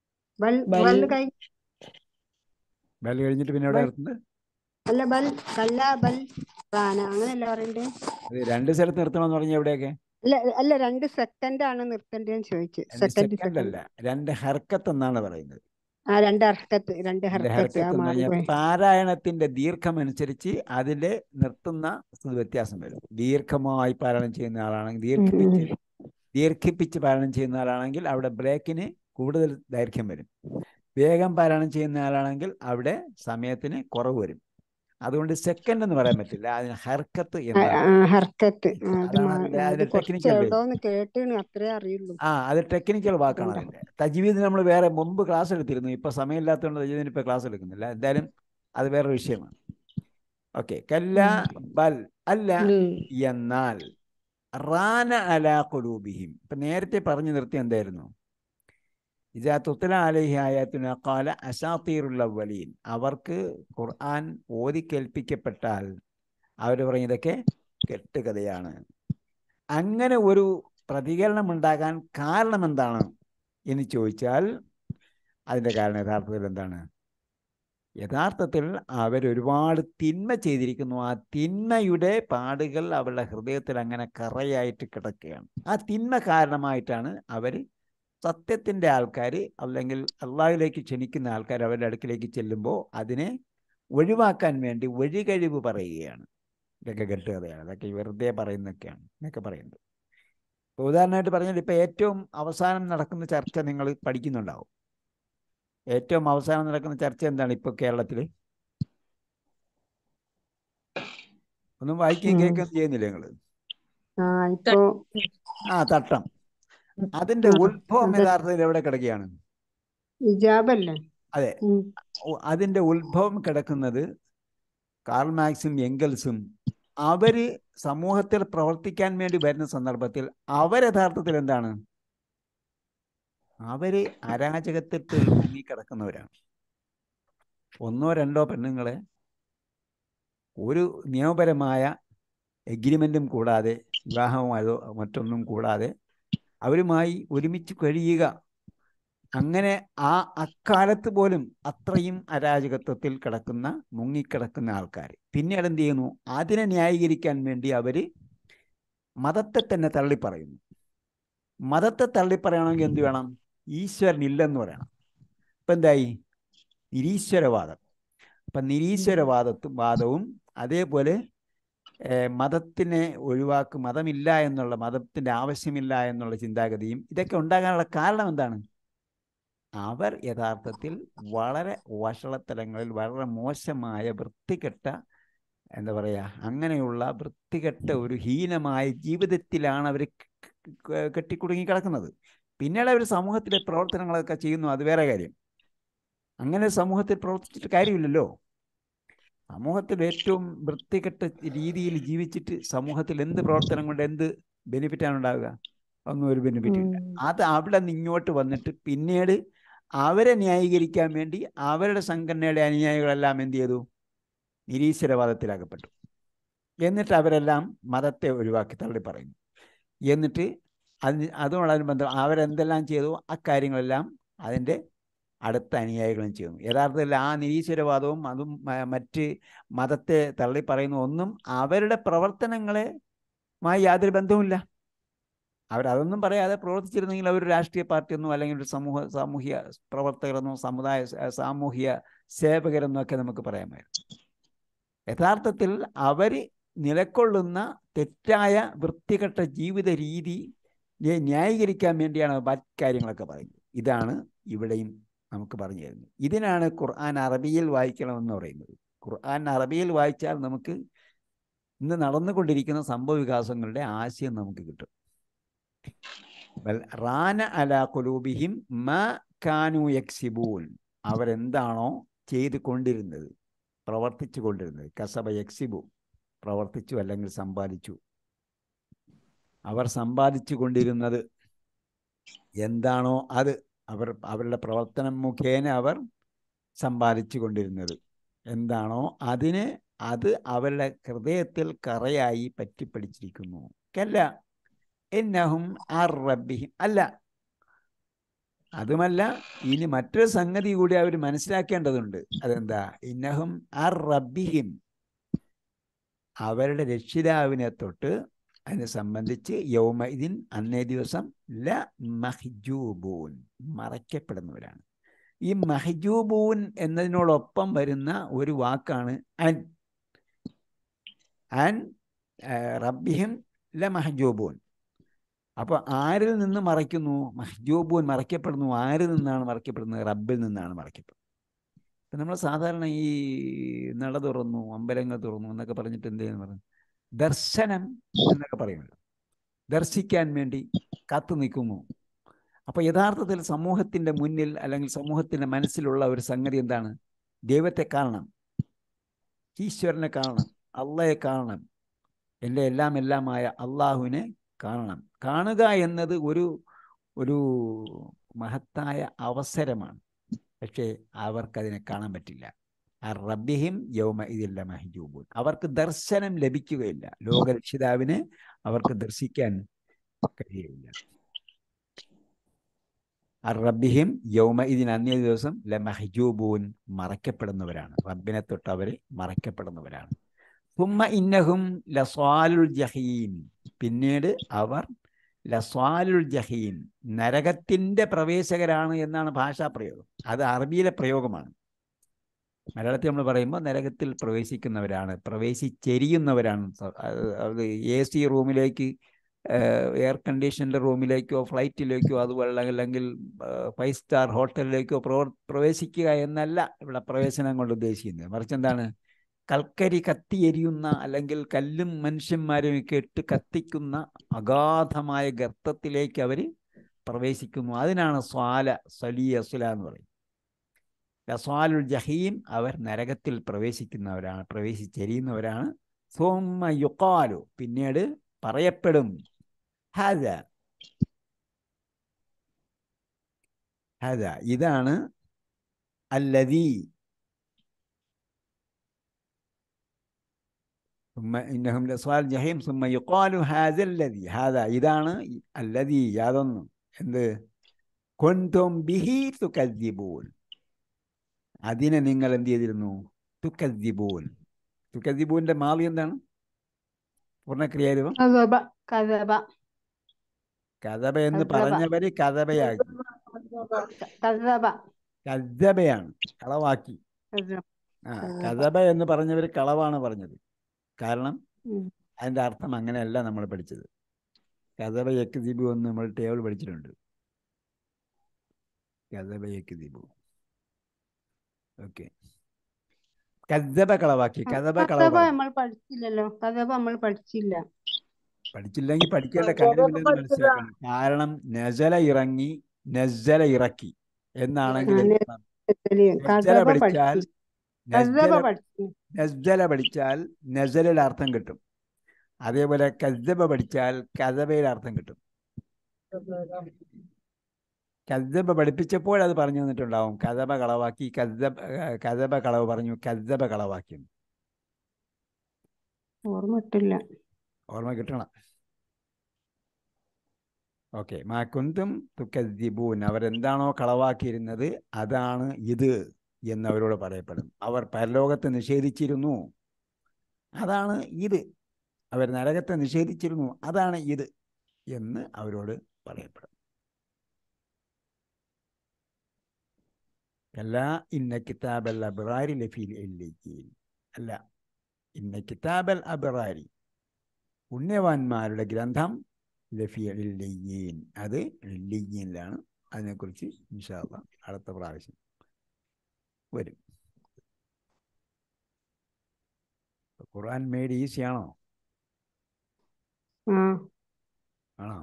ബൽ ബൽ ബൽ കൈ ബൽ കഴിഞ്ഞിട്ട് പിന്നെ എവിടെ ബൽ നിർത്തുന്നത് അല്ല ബൽ കല്ല ബൽ റാന അങ്ങനെയല്ല പറയണ്ടേ അത് രണ്ട് സ്ഥലത്ത് നിർത്തണമെന്ന് പറഞ്ഞാൽ എവിടെയൊക്കെ അല്ല അല്ല രണ്ട് സെക്കൻഡ് ആണ് നിർത്തേണ്ടതെന്ന് ചോദിച്ചു രണ്ട് സെക്കൻഡ് സെക്കൻഡ് സെക്കൻഡ് അല്ല രണ്ട് ഹർക്കത്ത് എന്നാണ് പറയുന്നത് ആ രണ്ട് ഹർക്കത്ത് രണ്ട് രണ്ട് ഹർക്കത്ത് ഹർക്കത്ത് ആ എന്ന് പറഞ്ഞാൽ മാറിപ്പോയി പാരായണത്തിന്റെ ദീർഘം അനുസരിച്ച് അതിലെ നിർത്തുന്ന സ്ഥിതി വ്യത്യാസം വരും ദീർഘമായി പാരായണം ചെയ്യുന്ന ആളാണെങ്കിൽ ഉം, ദീർഘിപ്പിച്ച് ഉം. ദീർഘിപ്പിച്ച് പാരായണം ചെയ്യുന്ന ആളാണെങ്കിൽ അവിടെ ബ്രേക്കിന് കൂടുതൽ ദൈർഘ്യം വരും വേഗം പാരായണം ചെയ്യുന്ന ആളാണെങ്കിൽ അവിടെ സമയത്തിന് കുറവ് വരും അതുകൊണ്ട് സെക്കൻഡ് എന്ന് പറയാൻ പറ്റില്ല അതിന് ഹർക്കത്ത് ആ, എന്നാണ് ആ, ഹർക്കത്ത് ആ, അത് അതാണ് മാ- അതിന്റെ അത് അതിന്റെ കുറച്ച് ടെക്നിക്കൽ ബേസ് എവിടോന്ന് കേട്ടിന് അത്രേ അറിയുള്ളൂ ആ അത് ടെക്നിക്കൽ വാക്കാണ് അതുകൊണ്ടാ അതിന്റെ തജ്വീദ് നമ്മൾ വേറെ മുമ്പ് ക്ലാസ് എടുത്തിരുന്നു ഇപ്പൊ സമയമില്ലാത്തതുകൊണ്ട് തജ്വീദിന് ഇപ്പൊ ക്ലാസ് എടുക്കുന്നില്ല എന്തായാലും അത് വേറെ വിഷയമാണ് ഓക്കെ കല്ല ഉം. ബൽ അല്ല ഉം. എന്നാൽ റാന അലാ കുലൂബിഹിം ഇപ്പൊ നേരത്തെ പറഞ്ഞു നിർത്തി എന്തായിരുന്നു ഇജാ തുത്തല അലൈഹി ആയാത്തുന കാല അസാത്തീറുൽ അവലീൻ അവർക്ക് ഖുർആൻ ഓതി കേൾപ്പിക്കപ്പെട്ടാൽ അവർ പറയും ഇതൊക്കെ കെട്ടുകഥയാണ് അങ്ങനെ ഒരു പ്രതികരണം ഉണ്ടാകാൻ കാരണം എന്താണ് എന്ന് ചോദിച്ചാൽ അതിൻ്റെ കാരണം യഥാർത്ഥത്തിൽ എന്താണ് യഥാർത്ഥത്തിൽ അവരൊരുപാട് തിന്മ ചെയ്തിരിക്കുന്നു ആ തിന്മയുടെ പാടുകൾ അവരുടെ ഹൃദയത്തിൽ അങ്ങനെ കറയായിട്ട് കിടക്കുകയാണ് ആ തിന്മ കാരണമായിട്ടാണ് അവർ സത്യത്തിൻ്റെ ആൾക്കാർ അല്ലെങ്കിൽ അള്ളാഹിലേക്ക് ക്ഷണിക്കുന്ന ആൾക്കാർ അവരുടെ അടുക്കിലേക്ക് ചെല്ലുമ്പോൾ അതിനെ ഒഴിവാക്കാൻ വേണ്ടി വഴികഴിവ് പറയുകയാണ് ഇതൊക്കെ കെട്ടുകഥയാണ് അതൊക്കെ വെറുതെ പറയുന്നൊക്കെയാണ് എന്നൊക്കെ പറയുന്നത് ഇപ്പോൾ ഉദാഹരണമായിട്ട് പറഞ്ഞാൽ ഇപ്പോൾ ഏറ്റവും അവസാനം നടക്കുന്ന ചർച്ച നിങ്ങൾ പഠിക്കുന്നുണ്ടാവും ഏറ്റവും അവസാനം നടക്കുന്ന ചർച്ച എന്താണ് ഇപ്പോൾ കേരളത്തിൽ ഒന്നും വായിക്കുകയും ഉം. കേൾക്കുകയും ചെയ്യുന്നില്ല നിങ്ങൾ ആ ഇപ്പോ ആ തട്ടം അതിന്റെ ആ, ഉത്ഭവം അതെ. യഥാർത്ഥത്തിൽ എവിടെ കിടക്കുകയാണ് ഇജാബല്ലേ അതെ ഉം. ഉ- അതിന്റെ ഉത്ഭവം കിടക്കുന്നത് കാൾ മാക്സും എങ്കൽസും അവര് സമൂഹത്തിൽ പ്രവർത്തിക്കാൻ വേണ്ടി വരുന്ന സന്ദർഭത്തിൽ അവർ യഥാർത്ഥത്തിൽ എന്താണ് അവര് അരാജകത്വത്തിൽ മുങ്ങിക്കിടക്കുന്നവരാണ് ഒന്നോ രണ്ടോ പെണ്ണുങ്ങളെ ഒരു നിയമപരമായ എഗ്രിമെൻറ്റും കൂടാതെ വിവാഹമോ മറ്റൊന്നും കൂടാതെ അവരുമായി ഒരുമിച്ച് കഴിയുക അങ്ങനെ ആ അക്കാലത്ത് പോലും അത്രയും അരാജകത്വത്തിൽ കിടക്കുന്ന മുങ്ങിക്കിടക്കുന്ന ആൾക്കാർ പിന്നീട് എന്ത് ചെയ്യുന്നു അതിനെ ന്യായീകരിക്കാൻ വേണ്ടി അവർ മതത്തെ തന്നെ തള്ളിപ്പറയുന്നു മതത്തെ തള്ളിപ്പറയണമെങ്കിൽ എന്ത് വേണം ഈശ്വരൻ ഇല്ലെന്ന് പറയണം ഇപ്പം എന്തായി നിരീശ്വരവാദം അപ്പം നിരീശ്വരവാദത്തും വാദവും അതേപോലെ ഏഹ്, മതത്തിനെ ഒഴിവാക്കും മതമില്ല എന്നുള്ള മതത്തിൻ്റെ ആവശ്യമില്ല എന്നുള്ള ചിന്താഗതിയും ഇതൊക്കെ ഉണ്ടാകാനുള്ള കാരണം എന്താണ് അവർ യഥാർത്ഥത്തിൽ വളരെ വഷളത്തലങ്ങളിൽ വളരെ മോശമായ വൃത്തികെട്ട എന്താ പറയുക അങ്ങനെയുള്ള വൃത്തികെട്ട ഒരു ഹീനമായ ജീവിതത്തിലാണ് അവർ കെട്ടിക്കുടുങ്ങി കിടക്കുന്നത് പിന്നീട് അവർ സമൂഹത്തിലെ പ്രവർത്തനങ്ങളൊക്കെ ചെയ്യുന്നു അത് വേറെ കാര്യം അങ്ങനെ സമൂഹത്തിൽ പ്രവർത്തിച്ചിട്ട് കാര്യമില്ലല്ലോ സമൂഹത്തിൽ ഏറ്റവും വൃത്തികെട്ട രീതിയിൽ ജീവിച്ചിട്ട് സമൂഹത്തിൽ എന്ത് പ്രവർത്തനം കൊണ്ട് എന്ത് ബെനിഫിറ്റാണ് ഉണ്ടാവുക ഒന്നും ഒരു ബെനിഫിറ്റ് ഇല്ല ഉം. അത് അവിടെ നിന്ന് ഇങ്ങോട്ട് വന്നിട്ട് പിന്നീട് അവരെ ന്യായീകരിക്കാൻ വേണ്ടി അവരുടെ സംഘടനയുടെ അനുയായികളെല്ലാം എന്ത് ചെയ്തു നിരീശ്വരവാദത്തിലകപ്പെട്ടു എന്നിട്ട് അവരെല്ലാം മതത്തെ ഒഴിവാക്കി തള്ളി പറയുന്നു എന്നിട്ട് അതിന് അതുകൊണ്ടനുബന്ധം അവരെന്തെല്ലാം ചെയ്തു അക്കാര്യങ്ങളെല്ലാം അതിൻ്റെ അടുത്ത അനുയായികളും ചെയ്യുന്നു യഥാർത്ഥത്തിൽ ആ നിരീശ്വരവാദവും അതും മ- മറ്റ് മതത്തെ തള്ളി പറയുന്ന ഒന്നും അവരുടെ പ്രവർത്തനങ്ങളെ മായി യാതൊരു ബന്ധവുമില്ല അവരതൊന്നും പറയാതെ പ്രവർത്തിച്ചിരുന്നെങ്കിൽ അവർ രാഷ്ട്രീയ പാർട്ടിയെന്നോ അല്ലെങ്കിൽ ഒരു സമൂഹ സാമൂഹ്യ പ്രവർത്തകരെന്നോ സമുദായ സ- സാമൂഹ്യ സേവകരെന്നോ ഒക്കെ നമുക്ക് പറയാമായിരുന്നു യഥാർത്ഥത്തിൽ അവർ നിലക്കൊള്ളുന്ന തെറ്റായ വൃത്തികെട്ട ജീവിത രീതി ന്യായീകരിക്കാൻ വേണ്ടിയാണ് മറ്റ് കാര്യങ്ങളൊക്കെ പറയുന്നത് ഇതാണ് ഇവിടെയും നമുക്ക് പറഞ്ഞു തരുന്നത് ഇതിനാണ് ഖുർആൻ അറബിയിൽ വായിക്കണമെന്ന് പറയുന്നത് ഖുർആൻ അറബിയിൽ വായിച്ചാൽ നമുക്ക് ഇന്ന് നടന്നുകൊണ്ടിരിക്കുന്ന സംഭവ വികാസങ്ങളുടെ ആശയം നമുക്ക് കിട്ടും ബൽ റാന അല കുലൂബിഹിം മ കാനു യക്സിബൂൻ അവരെന്താണോ ചെയ്തു കൊണ്ടിരുന്നത് പ്രവർത്തിച്ചു കൊണ്ടിരുന്നത് കസബ യക്സിബു പ്രവർത്തിച്ചു അല്ലെങ്കിൽ സമ്പാദിച്ചു അവർ സമ്പാദിച്ചു കൊണ്ടിരുന്നത് എന്താണോ അത് അവർ അവരുടെ പ്രവർത്തനം മുഖേന അവർ സമ്പാദിച്ചു കൊണ്ടിരുന്നത് എന്താണോ അതിന് അത് അവരുടെ ഹൃദയത്തിൽ കറയായി പറ്റിപ്പിടിച്ചിരിക്കുന്നു കല്ല എന്നഹും ആർ റബ്ബിഹിം അല്ല അതുമല്ല ഇനി മറ്റൊരു സംഗതി കൂടി അവർ മനസ്സിലാക്കേണ്ടതുണ്ട് അതെന്താ ഇന്നഹും അർ റബ്ബിഹിം അവരുടെ രക്ഷിതാവിനെ തൊട്ട് അതിനെ സംബന്ധിച്ച് യൗമഇദിൻ അന്നേ ദിവസം ല മഹ്ജൂബൂൻ മറയ്ക്കപ്പെടുന്നവരാണ് ഈ മഹ്ജൂബൂൻ എന്നതിനോടൊപ്പം വരുന്ന ഒരു വാക്കാണ് അൻ അൻ ആ, റബ്ബിഹിം ല മഹ്ജൂബൂൻ അപ്പോൾ ആരിൽ നിന്ന് മറയ്ക്കുന്നു മഹ്ജൂബൂൻ മറയ്ക്കപ്പെടുന്നു ആരിൽ നിന്നാണ് മറയ്ക്കപ്പെടുന്നത് റബ്ബിൽ നിന്നാണ് മറയ്ക്കപ്പെടുന്നത് ഇപ്പം നമ്മൾ സാധാരണ ഈ നട തുറന്നു അമ്പലങ്ങൾ തുറന്നു എന്നൊക്കെ പറഞ്ഞിട്ട് എന്ത് ചെയ്യുന്നു പറഞ്ഞു ദർശനം എന്നൊക്കെ പറയുമല്ലോ ദർശിക്കാൻ വേണ്ടി കാത്തു നിൽക്കുന്നു അപ്പോൾ യഥാർത്ഥത്തിൽ സമൂഹത്തിൻ്റെ മുന്നിൽ അല്ലെങ്കിൽ സമൂഹത്തിൻ്റെ മനസ്സിലുള്ള ഒരു സംഗതി എന്താണ് ദൈവത്തെ കാണണം ഈശ്വരനെ കാണണം അള്ളയെ കാണണം എൻ്റെ എല്ലാം എല്ലാമായ അള്ളാഹുവിനെ കാണണം കാണുക എന്നത് ഒരു ഒരു മഹത്തായ അവസരമാണ് പക്ഷേ അവർക്കതിനെ കാണാൻ പറ്റില്ല ആ റബ്ബിഹിം യൗമ ഇതില്ല മഹിജൂബൂൻ അവർക്ക് ദർശനം ലഭിക്കുകയില്ല ലോകരക്ഷിതാവിനെ അവർക്ക് ദർശിക്കാൻ കഴിയുകയില്ല ആ റബ്ബിഹിം യൗമ ഇതിന് അന്നേ ദിവസം ല മഹിജൂബൂൻ മറയ്ക്കപ്പെടുന്നവരാണ് റബ്ബിനെ തൊട്ട് അവർ മറയ്ക്കപ്പെടുന്നവരാണ് തുമ്മ ഇന്നഹും ലസ്വാലുൽ ജഹീം പിന്നീട് അവർ ലസ്വാലുൽ ജഹീം നരകത്തിൻ്റെ പ്രവേശകരാണ് എന്നാണ് ഭാഷാപ്രയോഗം അത് അറബിയിലെ പ്രയോഗമാണ് മലയാളത്തിൽ നമ്മൾ പറയുമ്പോൾ നരകത്തിൽ പ്രവേശിക്കുന്നവരാണ് പ്രവേശിച്ചെരിയുന്നവരാണ് സ- അത് അത് എ സി റൂമിലേക്ക് എയർ കണ്ടീഷൻ്റെ റൂമിലേക്കോ ഫ്ലൈറ്റിലേക്കോ അതുപോലെ അല്ലെങ്കിൽ ഫൈവ് സ്റ്റാർ ഹോട്ടലിലേക്കോ പ്രവർ പ്രവേശിക്കുക എന്നല്ല ഇവിടെ പ്രവേശനം കൊണ്ട് ഉദ്ദേശിക്കുന്നത് മറിച്ച് എന്താണ് കൽക്കരി കത്തിയെരിയുന്ന അല്ലെങ്കിൽ കല്ലും മനുഷ്യന്മാരും ഒക്കെ ഇട്ട് കത്തിക്കുന്ന അഗാധമായ ഗർത്തത്തിലേക്ക് അവർ പ്രവേശിക്കുന്നു അതിനാണ് സ്വാല സലിയ സുല എന്ന് പറയും ലസ്വാലുൽ ജഹീം അവർ നരകത്തിൽ പ്രവേശിക്കുന്നവരാണ് പ്രവേശിച്ചെരിയുന്നവരാണ് സോമ യുക്കാലു പിന്നീട് പറയപ്പെടും ഹദ ഹദ ഇതാണ് അല്ലദീ ثم إنهم لأصحاب الجحيم ثم يقال هذا الذي هذا ഇതാണ് الذي യാതൊന്നു എന്ത് കുന്തും ബിഹി തുക്കദ്ദിബൂൻ അതിനെ നിങ്ങൾ എന്ത് ചെയ്തിരുന്നു തുക്കദ്ദിബൂൻ തുക്കദ്ദിബൂന്റെ മാവി എന്താണ് പൂർണ്ണക്രിയാരൂപം കഥബ കഥബ കഥബ എന്ന് കഥബ. പറഞ്ഞവര് കഥബയാക്കി കഥബ കഥബയാണ് കളവാക്കി കഥബ. ആ കഥബ. കഥബ എന്ന് പറഞ്ഞവര് കളവാണ് പറഞ്ഞത് കാരണം ഉം. അതിന്റെ അർത്ഥം അങ്ങനെയല്ല നമ്മൾ പഠിച്ചത് കഥബ യക്തിബു എന്ന് നമ്മൾ ടേബിൾ പഠിച്ചിട്ടുണ്ട് കഥബ യക്തിബു ഓക്കെ കഥബ കളവാക്കി കഥബ കഥബ കളവ് നമ്മൾ പഠിച്ചില്ലല്ലോ കഥബ നമ്മൾ പഠിച്ചില്ല പഠിച്ചില്ലെങ്കിൽ പഠിക്കേണ്ട കാര്യമില്ലെന്ന് മനസ്സിലാക്കണം കാരണം നജല ഇറങ്ങി നജല ഇറക്കി എന്നാണെങ്കിൽ ആ, എന്താണ്? നസ്ജല കഥബ പഠിച്ചാൽ പഠിച്ചു കഥബ നസ്ജല പഠിച്ചു നസ്ജല പഠിച്ചാൽ നസലിൽ അർത്ഥം കിട്ടും അതേപോലെ കദ്ദബ പഠിച്ചാൽ കഥബയിൽ അർത്ഥം കിട്ടും കദ്ദബ പഠിപ്പിച്ചപ്പോൾ അത് പറഞ്ഞു തന്നിട്ടുണ്ടാവും കഥബ കളവാക്കി കദ്ദബ കഥബ കളവ് പറഞ്ഞു കദ്ദബ കളവാക്കി എന്ന്. ഓർമ്മ ഇട്ടില്ല ഓർമ്മ കിട്ടണം ഓക്കെ മാക്കുന്തും തുക്കദ്ദിബൂൻ അവരെന്താണോ കളവാക്കിയിരുന്നത് അതാണ് ഇത് എന്നവരോട് പറയപ്പെടും അവർ പരലോകത്തെ നിഷേധിച്ചിരുന്നു അതാണ് ഇത് അവർ നരകത്തെ നിഷേധിച്ചിരുന്നു അതാണ് ഇത് എന്ന് അവരോട് പറയപ്പെടും അല്ല ഇന്ന കിതാബൽ അബ്റാരി ലഫീൽ ഇല്ലിയീൻ അല്ല ഇന്ന കിതാബൽ അബ്റാരി പുണ്യവാന്മാരുടെ ഗ്രന്ഥം ലഫിയ ഇല്ലിയീൻ അത് ഇല്ലിയീനിലാണ് അതിനെക്കുറിച്ച് ഇൻഷാല്ല അടുത്ത പ്രാവശ്യം വരും ഖുർആൻ മെയ്ഡ് ഈസി ആണോ ആ ആണോ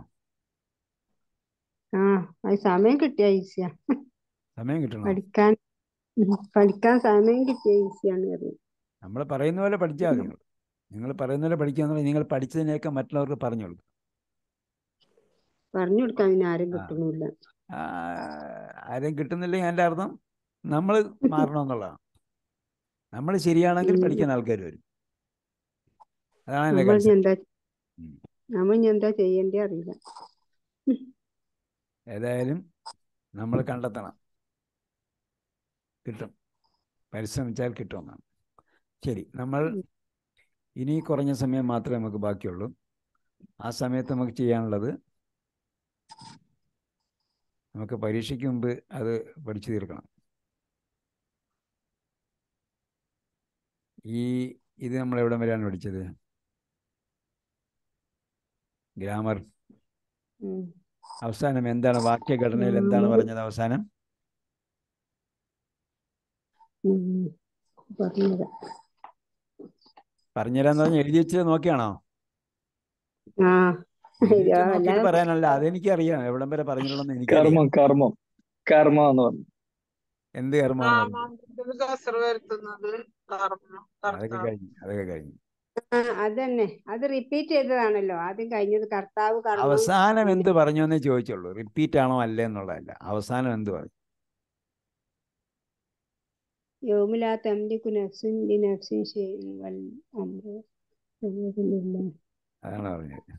ആ അത് സമയം കിട്ടിയ ഈസിയാ സമയം കിട്ടണോ പഠിക്കാൻ ഉം, പഠിക്കാൻ സമയം കിട്ടിയ ഈസിയാണ് പറയുന്നത് നമ്മൾ പറയുന്ന പോലെ പഠിച്ചാൽ മതി നിങ്ങൾ നിങ്ങൾ പറയുന്ന പോലെ പഠിക്കുക എന്ന് പറഞ്ഞാൽ നിങ്ങൾ പഠിച്ചതിനെയൊക്കെ മറ്റുള്ളവർക്ക് പറഞ്ഞു കൊടുക്കും പറഞ്ഞു കൊടുക്കാൻ പിന്നെ ആരും ആ. കിട്ടുന്നില്ല ആ, ആരെയും കിട്ടുന്നില്ലെങ്കിൽ എൻ്റെ അർത്ഥം നമ്മൾ മാറണമെന്നുള്ളതാണ് നമ്മൾ ശരിയാണെങ്കിൽ ഉം. പഠിക്കാൻ ആൾക്കാർ വരും അതാണ് എൻ്റെ നമ്മൾ ഇനി കൺസെപ്റ്റ് എന്താ ഉം. നമ്മൾ ഇനി എന്താ ചെയ്യേണ്ടേ അറിയില്ല ഏതായാലും നമ്മൾ കണ്ടെത്തണം കിട്ടും പരിശ്രമിച്ചാൽ കിട്ടുമെന്നാണ് ശരി നമ്മൾ ഇനി കുറഞ്ഞ സമയം മാത്രമേ നമുക്ക് ബാക്കിയുള്ളൂ ആ സമയത്ത് നമുക്ക് ചെയ്യാനുള്ളത് നമുക്ക് പരീക്ഷയ്ക്ക് മുമ്പ് അത് പഠിച്ചു തീർക്കണം ഈ ഇത് നമ്മൾ എവിടം വരെയാണ് പഠിച്ചത് ഗ്രാമർ ഉം. അവസാനം എന്താണ് വാക്യഘടനയിൽ എന്താണ് പറഞ്ഞത് അവസാനം ഉം. പറഞ്ഞുതരാം പറഞ്ഞുതരാന്ന് പറഞ്ഞ് എഴുതി വെച്ചത് നോക്കിയാണോ ആ എഴുതി വെച്ചത് അയ്യോ, നോക്കിയിട്ട് അല്ലാതെ പറയാനല്ല അതെനിക്കറിയാം എവിടം വരെ പറഞ്ഞിട്ടുള്ളതെന്ന് എനിക്കറിയാം കർമ്മം കർമ്മം കർമ്മം എന്ന് പറഞ്ഞു എന്ത് ആ കർമ്മമാണ് മാന്ത്രിക കസർ വരുത്തുന്നത് കർമ്മം അതൊക്കെ കർത്താവ് കഴിഞ്ഞു അതൊക്കെ കഴിഞ്ഞു ആ, അതന്നെ അത് റിപ്പീറ്റ് ചെയ്തതാണല്ലോ ആദ്യം കഴിഞ്ഞത് കർത്താവ് കർമ്മം അവസാനം പിന്നെ എന്ത് പറഞ്ഞു എന്നേ ചോദിച്ചുള്ളൂ റിപ്പീറ്റ് ആണോ അല്ലേ എന്നുള്ളതല്ല അവസാനം എന്ത് പറഞ്ഞു യൗമിലാ തംലിക്കു നഫ്സുൻ ലിനഫ്സിൻ ഷൈഅൻ വൽ അംറു ലില്ലാഹ്. അതാണ് പറഞ്ഞത്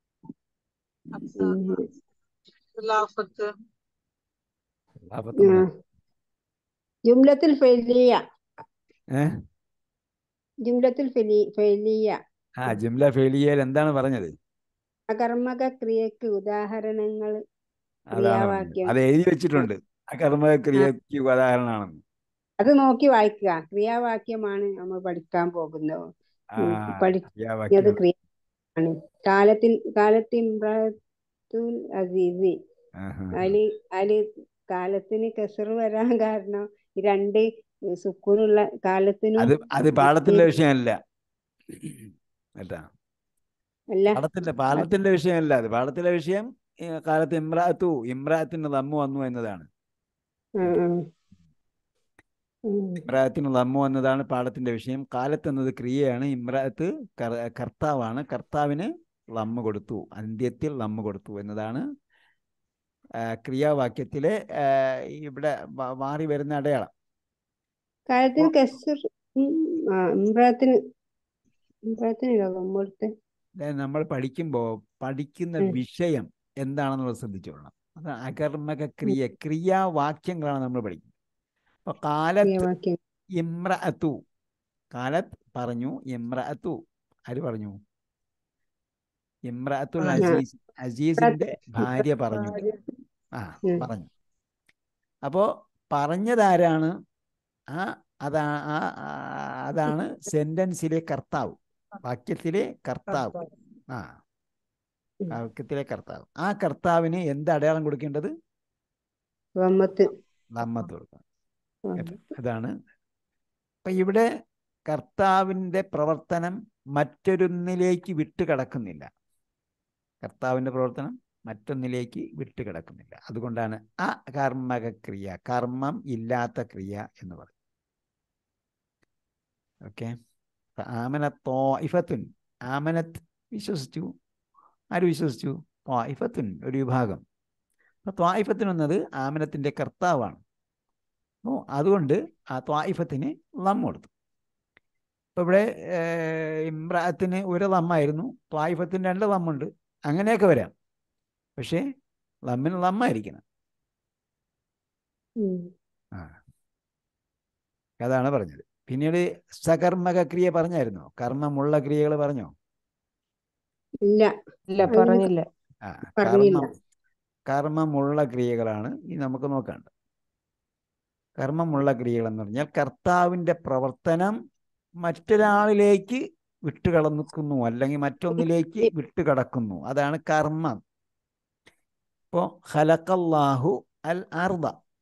ഉം. ഖിലാഫത്ത് ഖിലാഫത്ത് ആ. മ- ജുംലത്തുൽ ഫെലിയ ഏ ജുംലത്തുൽ ഫെലി ഫെലിയ ആ ജുംല ഫെലിയയിൽ എന്താണ് പറഞ്ഞത് അകർമ്മക ക്രിയക്ക് ഉദാഹരണങ്ങൾ അതാണ് പറഞ്ഞത് ക്രിയാവാക്യം അത് എഴുതി വെച്ചിട്ടുണ്ട് അകർമ്മ ക്രിയക്ക് ഉദാഹരണമാണെന്ന് അത് നോക്കി വായിക്കുക ക്രിയാവാക്യമാണ് നമ്മൾ പഠിക്കാൻ പോകുന്നത് ആ ഉം, പഠിച്ചത് ക്രിയാവാക്യം ക്രിയയാണ് കാലത്തിൽ കാലത്തിൽ ഇമ്രാത്തുൽ അസീസി ആഹാ. അതില് അതില് കാലത്തിന് കെസറ് വരാൻ കാരണം ഈ രണ്ട് സുക്കൂനുള്ള കാലത്തിനും അത് അത് പാഠത്തിന്റെ വിഷയമല്ല കേട്ടാ അല്ല പാഠത്തിന്റെ പാഠത്തിന്റെ വിഷയമല്ല അത് പാഠത്തിലെ വിഷയം ഈ കാലത്ത് ഇമ്രാത്തു ഇമ്രാത്തിന് ദമ്മു വന്നു എന്നതാണ് ആ, ആ. ഉം. ഇമ്രാത്തിന് ദമ്മു എന്നതാണ് പാഠത്തിന്റെ വിഷയം കാലത്ത് എന്നത് ക്രിയയാണ് ഇമ്രാത്ത് കർ- കർത്താവാണ് കർത്താവിന് ലമ്മ കൊടുത്തു അന്ത്യത്തിൽ ലമ്മ കൊടുത്തു എന്നതാണ് ആ, ക്രിയാവാക്യത്തിലെ ആ, ഇവിടെ വ- മാറി വരുന്ന അടയാളം കാലത്തിന് കെസർ ആ ഇമ്രാത്തിന് ഇമ്രാത്തിന് കൊടുത്ത് അതായത് നമ്മൾ പഠിക്കുമ്പോൾ പഠിക്കുന്ന ഉം. വിഷയം എന്താണെന്നുള്ളത് ശ്രദ്ധിച്ചോളണം അത് അകർമ്മക ക്രിയ ക്രിയാവാക്യങ്ങളാണ് നമ്മൾ പഠിക്കുന്നത് അപ്പൊ കാലത്ത് ക്രിയാവാക്യം ഇമ്രഅത്തു കാലത്ത് പറഞ്ഞു ഇമ്രഅത്തു ആര് പറഞ്ഞു ഇമ്രഅത്തുൽ ആ, അസീസ് അസീസിന്റെ ഭാര്യ പറഞ്ഞു ആ ഉം. പറഞ്ഞു അപ്പോ പറഞ്ഞതാരാണ് ആ അതാ ആ ആ, അതാണ് സെന്റൻസിലെ കർത്താവ് വാക്യത്തിലെ കർത്താവ് ആ ഉം. വാക്യത്തിലെ കർത്താവ് ആ കർത്താവിന് എന്ത് അടയാളം കൊടുക്കേണ്ടത് വമ്മത്ത് നമ്മത്ത് കൊടുക്കണം ആ. കേട്ടോ? അതാണ് അപ്പൊ ഇവിടെ കർത്താവിൻ്റെ പ്രവർത്തനം മറ്റൊരുന്നിലേക്ക് വിട്ട് കിടക്കുന്നില്ല കർത്താവിൻ്റെ പ്രവർത്തനം മറ്റൊന്നിലേക്ക് വിട്ട് കിടക്കുന്നില്ല അതുകൊണ്ടാണ് ആ കർമ്മക ക്രിയ കർമ്മം ഇല്ലാത്ത ക്രിയ എന്ന് പറയും ഓക്കെ ആമന തോയിഫത്തുൻ ആമനത്ത് വിശ്വസിച്ചു ആര് വിശ്വസിച്ചു ത്വായിഫത്തുൻ ഒരു വിഭാഗം അപ്പൊ ത്വായിഫത്തുൻ എന്നത് ആമനത്തിൻ്റെ കർത്താവാണ് അപ്പോൾ അതുകൊണ്ട് ആ ത്വായിഫത്തിന് ലം കൊടുത്തു ഇപ്പോൾ ഇവിടെ ഏർ, ഇമ്രാത്തിന് ഒരു ലമ്മായിരുന്നു ത്വായിഫത്തിന് രണ്ട് ലമ്മുണ്ട് അങ്ങനെയൊക്കെ വരാം പക്ഷേ ലമ്മിന് ലമ്മായിരിക്കണം ഉം. ആ അതാണ് പറഞ്ഞത് പിന്നീട് സകർമ്മക ക്രിയ പറഞ്ഞായിരുന്നോ കർമ്മമുള്ള ക്രിയകൾ പറഞ്ഞോ ഇല്ല ഇല്ല പറഞ്ഞില്ല ആ പറഞ്ഞില്ല. കർമ്മം കർമ്മമുള്ള ക്രിയകളാണ് ഇനി നമുക്ക് നോക്കേണ്ടത് കർമ്മമുള്ള ക്രിയകൾ എന്ന് പറഞ്ഞാൽ കർത്താവിൻ്റെ പ്രവർത്തനം മറ്റൊരാളിലേക്ക് വിട്ടുകടക്കുന്നു അല്ലെങ്കിൽ മറ്റൊന്നിലേക്ക് വിട്ടുകടക്കുന്നു അതാണ് കർമ്മം ഇപ്പോൾ ഹലക്കല്ലാഹു അൽ അർദ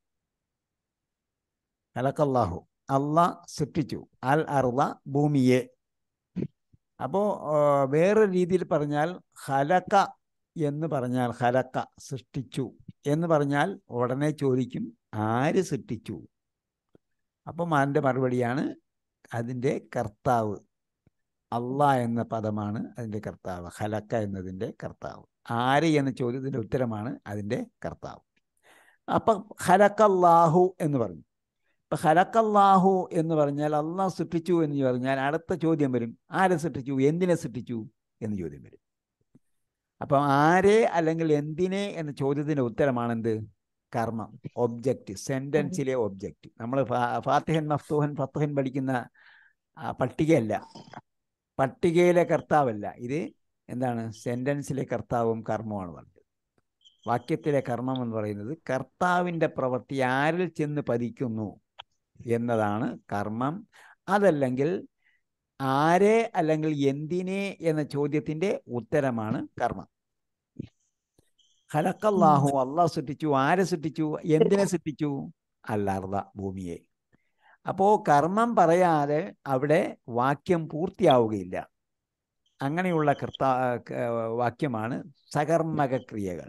ഹലക്കല്ലാഹു അള്ളാഹ് സൃഷ്ടിച്ചു അൽ അർദ ഭൂമിയെ അപ്പോൾ വേറൊരു രീതിയിൽ പറഞ്ഞാൽ ഹലക്ക എന്ന് പറഞ്ഞാൽ ഹലക്ക സൃഷ്ടിച്ചു എന്ന് പറഞ്ഞാൽ ഉടനെ ചോദിക്കും ആര് സൃഷ്ടിച്ചു അപ്പം അതിൻ്റെ മറുപടിയാണ് അതിൻ്റെ കർത്താവ് അള്ളാ എന്ന പദമാണ് അതിൻ്റെ കർത്താവ് ഹലക്ക എന്നതിൻ്റെ കർത്താവ് ആര് എന്ന ചോദ്യത്തിൻ്റെ ഉത്തരമാണ് അതിൻ്റെ കർത്താവ് അപ്പം ഹലക്കല്ലാഹു എന്ന് പറഞ്ഞു ഇപ്പം ഹലക്കല്ലാഹു എന്ന് പറഞ്ഞാൽ അള്ളാഹ് സൃഷ്ടിച്ചു എന്ന് പറഞ്ഞാൽ അടുത്ത ചോദ്യം വരും ആരെ സൃഷ്ടിച്ചു എന്തിനെ സൃഷ്ടിച്ചു എന്ന് ചോദ്യം വരും അപ്പം ആരെ അല്ലെങ്കിൽ എന്തിനെ എന്ന ചോദ്യത്തിൻ്റെ ഉത്തരമാണ് എന്ത് കർമ്മം ഒബ്ജക്റ്റ് സെന്റൻസിലെ ഒബ്ജക്റ്റ് നമ്മൾ ഫാത്തിഹൻ മഫ്തൂഹൻ ഫത്തുഹൻ പഠിക്കുന്ന ആ, പട്ടികയല്ല പട്ടികയിലെ കർത്താവല്ല ഇത് എന്താണ് സെന്റൻസിലെ കർത്താവും കർമ്മമാണ് പറഞ്ഞത് വാക്യത്തിലെ കർമ്മം എന്ന് പറയുന്നത് കർത്താവിൻ്റെ പ്രവൃത്തി ആരിൽ ചെന്ന് പതിക്കുന്നു എന്നതാണ് കർമ്മം അതല്ലെങ്കിൽ ആരെ അല്ലെങ്കിൽ എന്തിനെ എന്ന ചോദ്യത്തിൻ്റെ ഉത്തരമാണ് കർമ്മം ഹലക്കല്ലാഹു അള്ളാഹ് സൃഷ്ടിച്ചു ആരെ സൃഷ്ടിച്ചു എന്തിനെ സൃഷ്ടിച്ചു അല്ലാർദ ഭൂമിയെ അപ്പോൾ കർമ്മം പറയാതെ അവിടെ വാക്യം പൂർത്തിയാവുകയില്ല അങ്ങനെയുള്ള കർത്ത ക- വാക്യമാണ് സകർമ്മക ക്രിയകൾ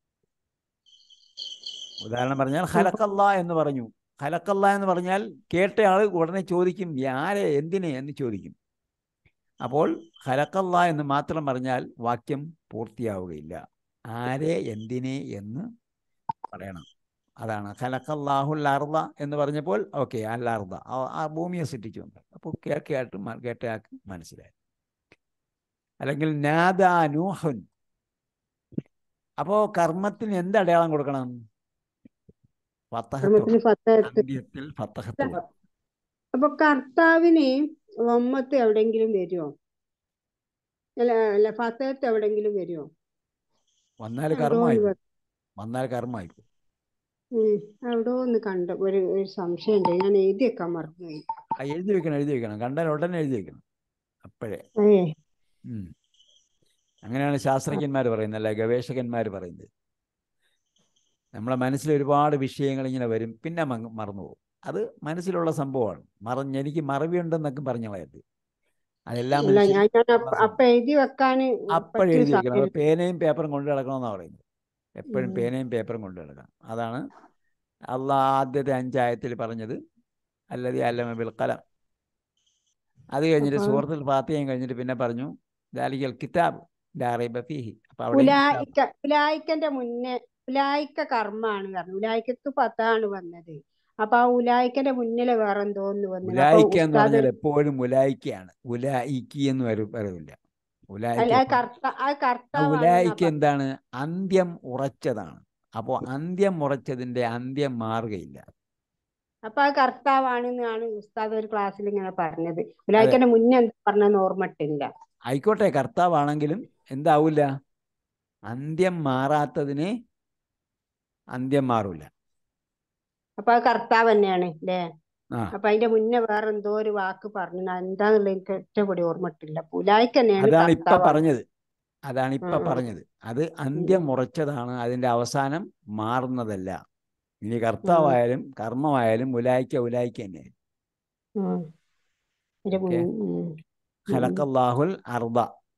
ഉദാഹരണം പറഞ്ഞാൽ ഹലക്കല്ല എന്ന് പറഞ്ഞു ഹലക്കല്ല എന്ന് പറഞ്ഞാൽ കേട്ടയാൾ ഉടനെ ചോദിക്കും ആരെ എന്തിനെ എന്ന് ചോദിക്കും അപ്പോൾ ഹലക്കല്ല എന്ന് മാത്രം പറഞ്ഞാൽ വാക്യം പൂർത്തിയാവുകയില്ല ആരെ എന്തിനെ എന്ന് പറയണം അതാണ് ഖലഖല്ലാഹുൽ അർദ എന്ന് പറഞ്ഞപ്പോൾ ഓക്കെ അൽ അർദ ആ ഭൂമിയെ സൃഷ്ടിച്ചു എന്ന്. അപ്പോൾ കേൾക്കയായിട്ട് മ- കേട്ടയാൾക്ക് മനസ്സിലായി അല്ലെങ്കിൽ നാദ നൂഹുൻ അപ്പോ കർമ്മത്തിന് എന്ത് അടയാളം കൊടുക്കണം ഫത്തഹത്ത് കർമ്മത്തിന് ഫത്തഹത്ത് അന്ത്യത്തിൽ ഫത്തഹത്ത് കൊടുക്കണം. അപ്പൊ കർത്താവിന് വമ്മത്ത് എവിടെങ്കിലും വരുമോ അല്ല അല്ല ഫത്തഹത്ത് എവിടെങ്കിലും വരുമോ വന്നാൽ എവിടോ കർമ്മമായി ഒന്ന് പോകും. വന്നാൽ കർമ്മമായി പോകും. ഉം, എവിടോ ഒന്ന് കണ്ട ഒരു ഒരു സംശയമുണ്ട് ഞാൻ എഴുതി വെക്കാൻ മറന്നുപോയി ആ എഴുതി വെക്കണം എഴുതി വെക്കണം കണ്ടാൽ ഉടനെ എഴുതി വെക്കണം അപ്പോഴേ ഏ ഉം. അങ്ങനെയാണ് ശാസ്ത്രജ്ഞന്മാർ പറയുന്നത് അല്ല ഗവേഷകന്മാർ പറയുന്നത് നമ്മളെ മനസ്സിൽ ഒരുപാട് വിഷയങ്ങൾ ഇങ്ങനെ വരും പിന്നെ മങ്ങ- മറന്നു പോകും അത് മനസ്സിലുള്ള സംഭവമാണ് മറഞ്ഞ് എനിക്ക് മറവിയുണ്ടെന്നൊക്കെ പറഞ്ഞു കളയരുത് അതെല്ലാം അല്ല മനുഷ്യന് ഞാൻ ഞാൻ ഉള്ള അപ്പ സംഭവം. അപ്പൊ എഴുതി വെക്കാന് അപ്പോഴും പറ്റിയ എഴുതി വെക്കണം സമയം അത് പേനയും പേപ്പറും കൊണ്ട് നടക്കണമെന്നാണ് പറയുന്നത് എപ്പോഴും ഉം. പേനയും പേപ്പറും കൊണ്ട് നടക്കണം അതാണ് അള്ളാഹ് ആദ്യത്തെ അഞ്ചായത്തിൽ പറഞ്ഞത് അല്ലതി അല്ലമ ബിൽ കലം അത് കഴിഞ്ഞിട്ട് അപ്പൊ സൂറത്തുൽ ഫാത്തിഹയും കഴിഞ്ഞിട്ട് പിന്നെ പറഞ്ഞു ദാലിക്കൽ കിതാബ് ലാ റൈബ ഫീഹി അപ്പൊ അവിടെ ഉലായിക്ക ഉലായിക്കന്റെ മുന്നേ ഉലായിക്ക കർമ്മാണ് പറഞ്ഞു ഉലായിക്കക്ക് പത്താണ് വന്നത് അപ്പൊ ആ ഉലായിക്കന്റെ മുന്നില് വേറെ എന്തോന്ന് വന്നത് അപ്പൊ ഉലായിക്ക എന്ന് ഉസ്താദ് പറഞ്ഞാൽ എപ്പോഴും ഉലായിക്കയാണ് ഉലായിക്കി എന്ന് വരും വരവില്ല അല്ല ഉലായിക്ക ആ കർത്ത ആ ആ കർത്താവാണെന്നാ ഉലായിക്ക പറഞ്ഞത് എന്താണ് അന്ത്യം ഉറച്ചതാണ് അപ്പോൾ അന്ത്യം ഉറച്ചതിന്റെ അന്ത്യം മാറുകയില്ല അപ്പൊ ആ കർത്താവാണെന്നാണ് ഉസ്താദ് ഒരു ക്ലാസ്സിൽ ഇങ്ങനെ പറഞ്ഞത് ഉലായിക്കന്റെ മുന്നേ എന്താ പറഞ്ഞതെന്ന് ഓർമ്മട്ടില്ല ആയിക്കോട്ടെ കർത്താവാണെങ്കിലും എന്താവില്ല അന്ത്യം മാറാത്തതിന് അന്ത്യം മാറൂല അപ്പൊ ആ കർത്താവ് തന്നെയാണ് അല്ലേ ആ അപ്പൊ അതിന്റെ മുന്നേ വേറെ എന്തോ ഒരു വാക്ക് പറഞ്ഞു ഞാൻ എന്താന്നുള്ള എനിക്ക് ഒറ്റപടി ഓർമ്മട്ടില്ല അപ്പൊ ഉലായിക്ക തന്നെയാണ് അതാണ് ഇപ്പൊ കർത്താവ് പറഞ്ഞത് അതാണ് ഇപ്പൊ ഉം, ഉം. പറഞ്ഞത് അത് അന്ത്യം ഉറച്ചതാണ് അതിന്റെ അവസാനം മാറുന്നതല്ല ഇനി കർത്താവായാലും കർമ്മമായാലും ഉലായിക്ക ഉലായിക്ക തന്നെ ഉം. അതിന്റെ ഓക്കെ മുൻ- ഉം. ഉം. ഖലഖല്ലാഹുൽ അർദ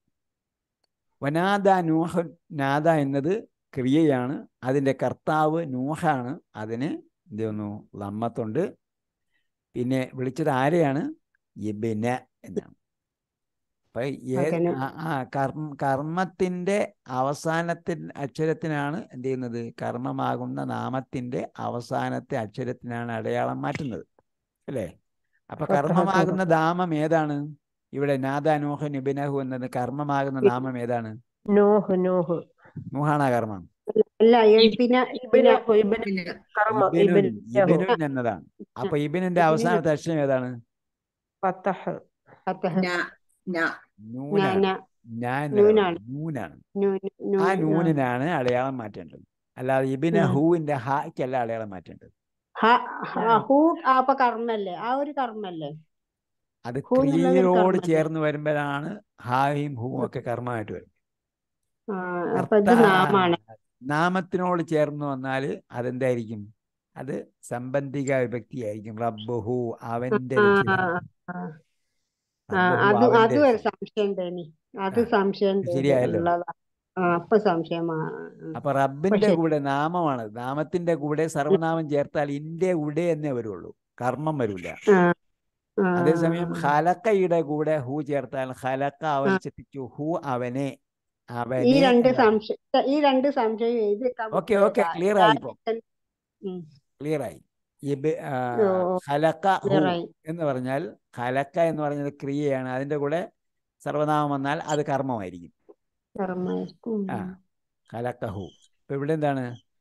വനാദ നൂഹ് നാദ എന്നത് ക്രിയയാണ് അതിൻ്റെ കർത്താവ് നൂഹാണ് അതിന് എന്ത് ചെയ്യുന്നു ലമ്മത്തുണ്ട് പിന്നെ വിളിച്ചത് ആരെയാണ് ഇബിന എന്നാണ് അപ്പൊ ഏ മകന്. ആ ആ കർമ്മ കർമ്മത്തിന്റെ അവസാനത്തിൻ അക്ഷരത്തിനാണ് എന്ത് ചെയ്യുന്നത് കർമ്മമാകുന്ന നാമത്തിന്റെ അവസാനത്തെ അക്ഷരത്തിനാണ് അടയാളം മാറ്റുന്നത് അല്ലേ അപ്പൊ ഫത്തഹത്ത് കർമ്മമാകുന്ന നാമം ഏതാണ് ഇവിടെ നാദാനൂഹ് നിബിനഹു എന്നത് കർമ്മമാകുന്ന നാമം ഏതാണ് നോഹ് നോഹ് നൂഹാണ കർമ്മം അല്ല ഈ പിന്നെ പിന്നെ ഇബിന് ഇബിന് കർമ്മ ഇബിനുൻ ഇബിന് ഇബിനുൻ എന്നതാണ് അപ്പൊ ഇബിനിന്റെ അവസാനത്തെ അക്ഷരം ഏതാണ് ഫത്തഹ് ഫത്തഹ് ഞാ ഞാ നൂനാണ് ഞാന ഞാൻ എന്നല്ല നൂനാണ്. പറയുന്നത്. നൂനാണ് നൂന് ആ നൂന് ആ. നൂനിനാണ് അടയാളം മാറ്റേണ്ടത് അല്ലാതെ ഇബിന ഉം. ഹൂവിന്റെ ഹായ്ക്കല്ല അടയാളം മാറ്റേണ്ടത് ഹ ഹ ഹൂ ആ അപ്പൊ കർമ്മല്ലേ ആ ഒരു കർമ്മല്ലേ അത് ഹൂ എന്നുള്ളത് ഒരു ക്രിയയോട് കർമ്മല്ലേ? ചേർന്ന് വരുമ്പോഴാണ് ഹായും ഹൂവും ഒക്കെ കർമ്മമായിട്ട് വരും ആ അപ്പൊ ഇത് കർത്താ- നാമാണ് നാമത്തിനോട് ചേർന്ന് വന്നാൽ അതെന്തായിരിക്കും അത് സംബന്ധിക വിഭക്തിയായിരിക്കും റബ്ബുഹു അവന്റെ ആ, രക്ഷിതാവ്. ആ, ആ റബ്ബുഹു അത് അവന്റെ അതും ഒരു രക്ഷിതാവ്. സംശയം ഉണ്ടേനി അത് ആ, സംശയം ശരിയായല്ലോ. ഉള്ളതാ ആ അപ്പൊ സംശയമാ അപ്പൊ റബ്ബിന്റെ പക്ഷേ- കൂടെ നാമമാണ് നാമത്തിന്റെ കൂടെ സർവനാമം ചേർത്താൽ ഇന്റെ ഉടെ എന്നേ വരുള്ളൂ കർമ്മം വരൂല ആ ആ, അതേസമയം ആ. ഹലക്കയുടെ കൂടെ ഹു ചേർത്താൽ ഹലക്ക അവൻ സൃഷ്ടിച്ചു ഹു അവനെ ഈ അവനെ രണ്ട് എന്നാണ്. സംശയം ഈ രണ്ട് സംശയം എഴുതി വെക്കാൻ ഓക്കെ ഓക്കെ പറ്റിയതാ. ക്ലിയർ ആയി ഇപ്പൊ ഉം. ക്ലിയർ ആയി ഇബ് ആ, ഓ, ഹലക്ക ഹു clear ആയി. എന്ന് പറഞ്ഞാൽ ഹലക്ക എന്ന് പറഞ്ഞത് ക്രിയയാണ് അതിന്റെ കൂടെ സർവനാമം വന്നാൽ അത് കർമ്മമായിരിക്കും കർമ്മമായിരിക്കും. ആ ഹലക്ക ഹു ഇപ്പൊ ഇവിടെ എന്താണ്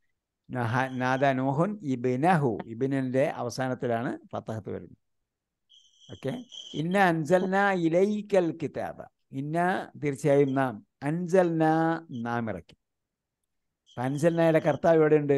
നഹ- നാദ നോഹുൻ ഇബിനഹു ഇബിനിന്റെ അവസാനത്തിലാണ് ഫത്തഹത്ത് വരുന്നത് ഓക്കെ ഇന്ന അൻസൽന ഇലൈക്കൽ കിതാബ ഇന്ന തീർച്ചയായും നാം അൻസൽന നാം ഇറക്കി അപ്പൊ അൻസൽനയുടെ കർത്താവ് എവിടെയുണ്ട്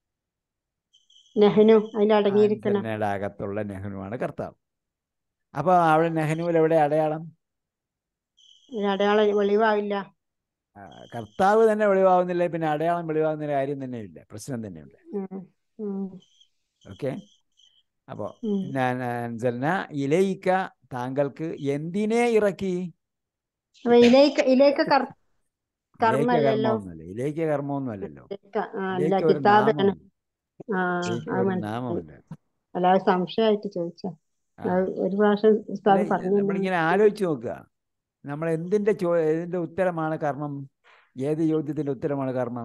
നെഹനു അതിൽ അടങ്ങിയിരിക്കണം അൻസൽനയുടെ അകത്തുള്ള നെഹനുവാണ് കർത്താവ് അപ്പൊ അവിടെ നെഹനുവിൽ എവിടെ അടയാളം അതിന് അടയാളം വെളിവാവില്ല ആ, കർത്താവ് തന്നെ വെളിവാകുന്നില്ല പിന്നെ അടയാളം വെളിവാകുന്ന കാര്യം തന്നെയില്ല പ്രശ്നം തന്നെയില്ല ഉം, ഉം, ഓക്കെ അപ്പോൾ ഉം. ഞാൻ അൻസൽന ഇലയിക്ക താങ്കൾക്ക് എന്തിനെ ഇറക്കി അപ്പൊ ഇലേക്ക് ഇലേക്ക് കർ ഇലേക്ക് കർമ്മല്ലല്ലോ കർമ്മമൊന്നുമല്ല ഇലേക്ക് കർമ്മമൊന്നുമല്ലല്ലോ ഇലേക്ക്, ആ, അല്ല ഇലേക്ക് ഒരു കിതാബാണ് നാമമാണ് ആ ഇലേക്ക് അത് ഒരു മനസ്സിലായി നാമമല്ല അല്ലാതെ സംശയമായിട്ട് ചോദിച്ച ആ. ഒരു പ്രാവശ്യം ഉസ്താദ് അല്ല, പറഞ്ഞു നമ്മളിങ്ങനെ ആലോചിച്ച് നോക്കുക നമ്മൾ എന്തിന്റെ ചോ ഇതിന്റെ ഉത്തരമാണ് കർമ്മം ഏത് ചോദ്യത്തിന്റെ ഉത്തരമാണ് കർമ്മം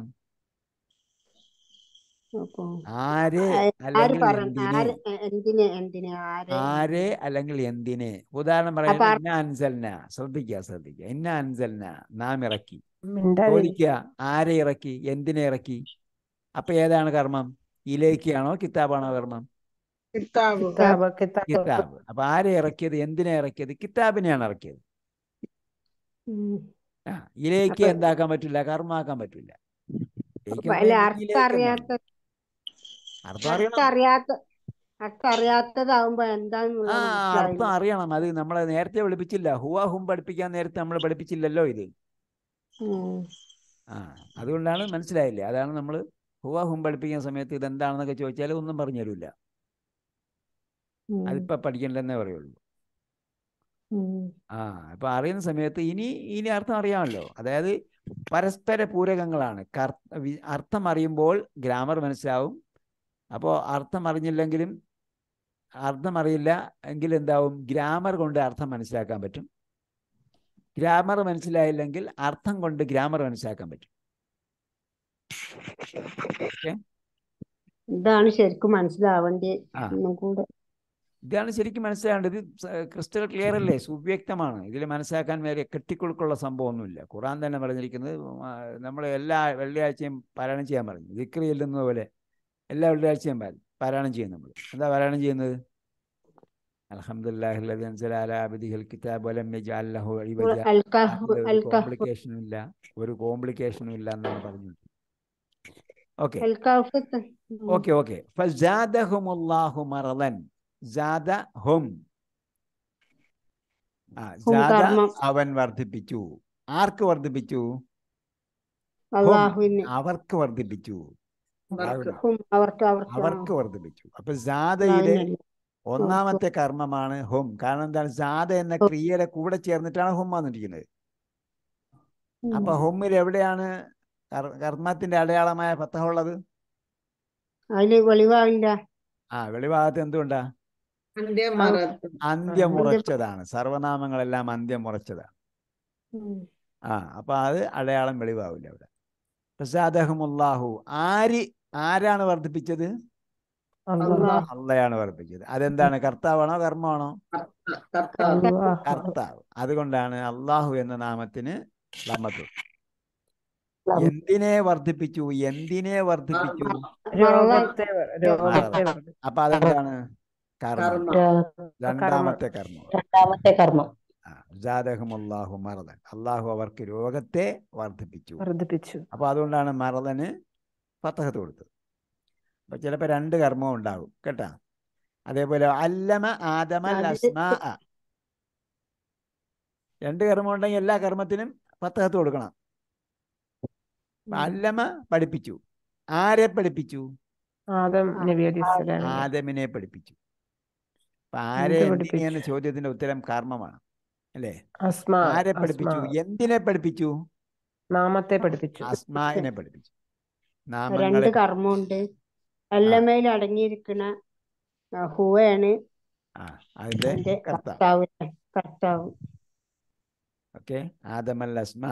അപ്പൊ ആര് ആര് അല്ലെങ്കിൽ പറഞ്ഞു എന്തിനെ ആര് എ- എന്തിന് എന്തിന് ആര് ആര് അല്ലെങ്കിൽ എന്തിനെ ഉദാഹരണം അപ്പൊ പറയുന്നത് ആർ- ഇന്ന അൻസൽന ശ്രദ്ധിക്കുക ശ്രദ്ധിക്കുക ഇന്ന അൻസൽന നാം ഇറക്കി മിണ്ടാതിരി ചോദിക്കുക ആരെ ഇറക്കി എന്തിനെ ഇറക്കി അപ്പൊ ഏതാണ് കർമ്മം ഇലേക്കാണോ കിതാബാണോ കർമ്മം കിതാബ് കിതാബ് കിതാബ് കിതാബ് അപ്പൊ ആരെ ഇറക്കിയത് എന്തിനെ ഇറക്കിയത് കിതാബിനെയാണ് ഇറക്കിയത് ഉം. ആ ഇലേക്ക് അപ്പൊ- എന്താക്കാൻ പറ്റില്ല കർമ്മാക്കാൻ പറ്റില്ല ഇലേക്ക് അപ്പൊ അല്ല ഒന്നേ അർത്ഥം ഇലേക്ക് അറിയാത്ത എന്നാണ്. അർത്ഥം അർത്ഥം അറിയണം അറിയാത്ത അർത്ഥം അറിയാത്തതാവുമ്പോ എന്താന്നുള്ളത് ആ അർത്ഥം മനസ്സിലായില്ല അറിയണം അത് നമ്മളെ നേരത്തെ പഠിപ്പിച്ചില്ല ഹുവ ഹും പഠിപ്പിക്കാൻ നേരത്തെ നമ്മൾ പഠിപ്പിച്ചില്ലല്ലോ ഇത് ഉം. ആ അതുകൊണ്ടാണ് മനസ്സിലായില്ലേ അതാണ് നമ്മൾ ഹുവ ഹും പഠിപ്പിക്കുന്ന സമയത്ത് ഇതെന്താണെന്നൊക്കെ ചോദിച്ചാൽ ഒന്നും പറഞ്ഞു തരില്ല ഉം. അതിപ്പോ പഠിക്കണ്ടെന്നേ പറയുള്ളൂ ഉം. ആ അപ്പൊ അറിയുന്ന സമയത്ത് ഇനി ഇനി അർത്ഥം അറിയാമല്ലോ അതായത് പരസ്പര പൂരകങ്ങളാണ് കർ- വി- അർത്ഥം അറിയുമ്പോൾ ഗ്രാമർ മനസ്സിലാവും അപ്പോൾ അർത്ഥം അറിഞ്ഞില്ലെങ്കിലും അർത്ഥം അറിയില്ല എങ്കിൽ എന്താവും ഗ്രാമർ കൊണ്ട് അർത്ഥം മനസ്സിലാക്കാൻ പറ്റും ഗ്രാമർ മനസ്സിലായില്ലെങ്കിൽ അർത്ഥം കൊണ്ട് ഗ്രാമർ മനസ്സിലാക്കാൻ പറ്റും ഓക്കെ ഇതാണ് ശരിക്കും മനസ്സിലാവേണ്ടി ആ ഒന്നും കൂടെ ഇതാണ് ശരിക്കും മനസ്സിലാവേണ്ടത് ഇത് ക്രിസ്റ്റൽ ക്ലിയർ അല്ലേ സുവ്യക്തമാണ് ഇതിൽ മനസ്സിലാക്കാൻ വേറെ കെട്ടിക്കൊടുക്കുള്ള സംഭവമൊന്നുമില്ല ഖുറാൻ തന്നെ പറഞ്ഞിരിക്കുന്നത് നമ്മൾ എല്ലാ വെള്ളിയാഴ്ചയും പാരായണം ചെയ്യാൻ പറഞ്ഞു ദിക്രി ചെല്ലുന്നത് പോലെ എല്ലാ വെള്ളിയാഴ്ചയും പാ- പാരായണം ചെയ്യും നമ്മൾ എന്താ പാരായണം ചെയ്യുന്നത് അൽഹംദുലില്ലാഹി അൻസല അലാ അബ്ദിഹിൽ കിതാബ് വലം യജഅൽ ലഹു ഇവജ അൽക്കഹ് അതിൽ ഒരു അൽക്കഹ് കോംപ്ലിക്കേഷനും ഇല്ല ഒരു കോംപ്ലിക്കേഷനും ഇല്ല എന്നാണ് പറഞ്ഞത് ഓക്കെ അൽക്കഹ് ഓക്കെ ഓക്കെ ഫസാദഹുമുല്ലാഹു മറലൻ ഹും ആ ഹും ജാദ കർമ്മം. അവൻ വർദ്ധിപ്പിച്ചു ആർക്ക് വർദ്ധിപ്പിച്ചു ഹും അള്ളാഹുവിന് അവർക്ക് വർദ്ധിപ്പിച്ചു അവിടെ ഹും അവർക്ക് അവർക്ക് അവർക്ക് വർദ്ധിപ്പിച്ചു അപ്പൊ ജാദയുടെ അള്ളാഹുവിനല്ല. ഒന്നാമത്തെ കർമ്മമാണ് ഹും കാരണം എന്താണ് ജാദ എന്ന ക്രിയയുടെ കൂടെ ചേർന്നിട്ടാണ് ഹും വന്നിരിക്കുന്നത് ഉം. അപ്പൊ ഹുമ്മിൽ എവിടെയാണ് കർ- കർമ്മത്തിന്റെ അടയാളമായ ഫത്തഹ ഉള്ളത് അതില് വെളിവാവില്ല ആ വെളിഭാഗത്ത് എന്തുകൊണ്ടാ അന്ത്യം മറത്ത് അന്ത്യം ഉറച്ചതാണ് സർവനാമങ്ങളെല്ലാം അന്ത്യം ഉറച്ചതാണ് ഉം. ആ അപ്പൊ അത് അടയാളം വെളിവാവില്ല അവിടെ പ്രസാദഹമുല്ലാഹു ആര് ആരാണ് വർദ്ധിപ്പിച്ചത് അള്ളാഹ് അള്ളയാണ് വർദ്ധിപ്പിച്ചത് അതെന്താണ് കർത്താവാണോ കർമ്മമാണോ കർത്താവ് അള്ളാഹ് കർത്താവ് അതുകൊണ്ടാണ് അള്ളാഹു എന്ന നാമത്തിന് ലമ്മത്ത് എന്തിനെ വർദ്ധിപ്പിച്ചു എന്തിനെ വർദ്ധിപ്പിച്ചു രോഗത്തെ രോഗത്തെ വർദ്ധിപ്പിച്ചു. അപ്പൊ അതെന്താണ് കർമ്മം കർമ്മം രണ്ടാമത്തെ കർമ്മം രണ്ടാമത്തെ കർമ്മം ജാദഹമുല്ലാഹു മറദൻ അള്ളാഹു അവർക്ക് രോഗത്തെ വർദ്ധിപ്പിച്ചു വർദ്ധിപ്പിച്ചു അപ്പൊ അതുകൊണ്ടാണ് മറദന് ഫത്തഹത്ത് കൊടുത്തത് അപ്പൊ ചിലപ്പോൾ രണ്ട് കർമ്മവും ഉണ്ടാകും കേട്ടാ അതേപോലെ അല്ലമ ആദമൽ അത് അസ്മാ രണ്ട് കർമ്മം ഉണ്ടെങ്കിൽ എല്ലാ കർമ്മത്തിനും ഫത്തഹത്ത് കൊടുക്കണം അപ്പൊ അല്ലമ പഠിപ്പിച്ചു ആരെ പഠിപ്പിച്ചു ആദം നബി അലി സ്വലാം ആദമിനെ പഠിപ്പിച്ചു അപ്പൊ ആരെ എന്ത് എന്തിനെ എന്ന പഠിപ്പിച്ചു? ചോദ്യത്തിന്റെ ഉത്തരം കർമ്മമാണ് അല്ലേ അസ്മ ആരെ അസ്മ പഠിപ്പിച്ചു എന്തിനെ പഠിപ്പിച്ചു നാമത്തെ പഠിപ്പിച്ചു അസ്മാഇനെ പഠിപ്പിച്ചു രണ്ട് നാമങ്ങളെ കർമ്മമുണ്ട് എല്ലമയിൽ അടങ്ങിയിരിക്കുന്ന ആ, ഹുവയാണ് ആ അതിന്റെ അതിന്റെ കർത്താവ് കർത്താവ് കർത്താവ് ഓക്കെ ആദമൽ അസ്മാ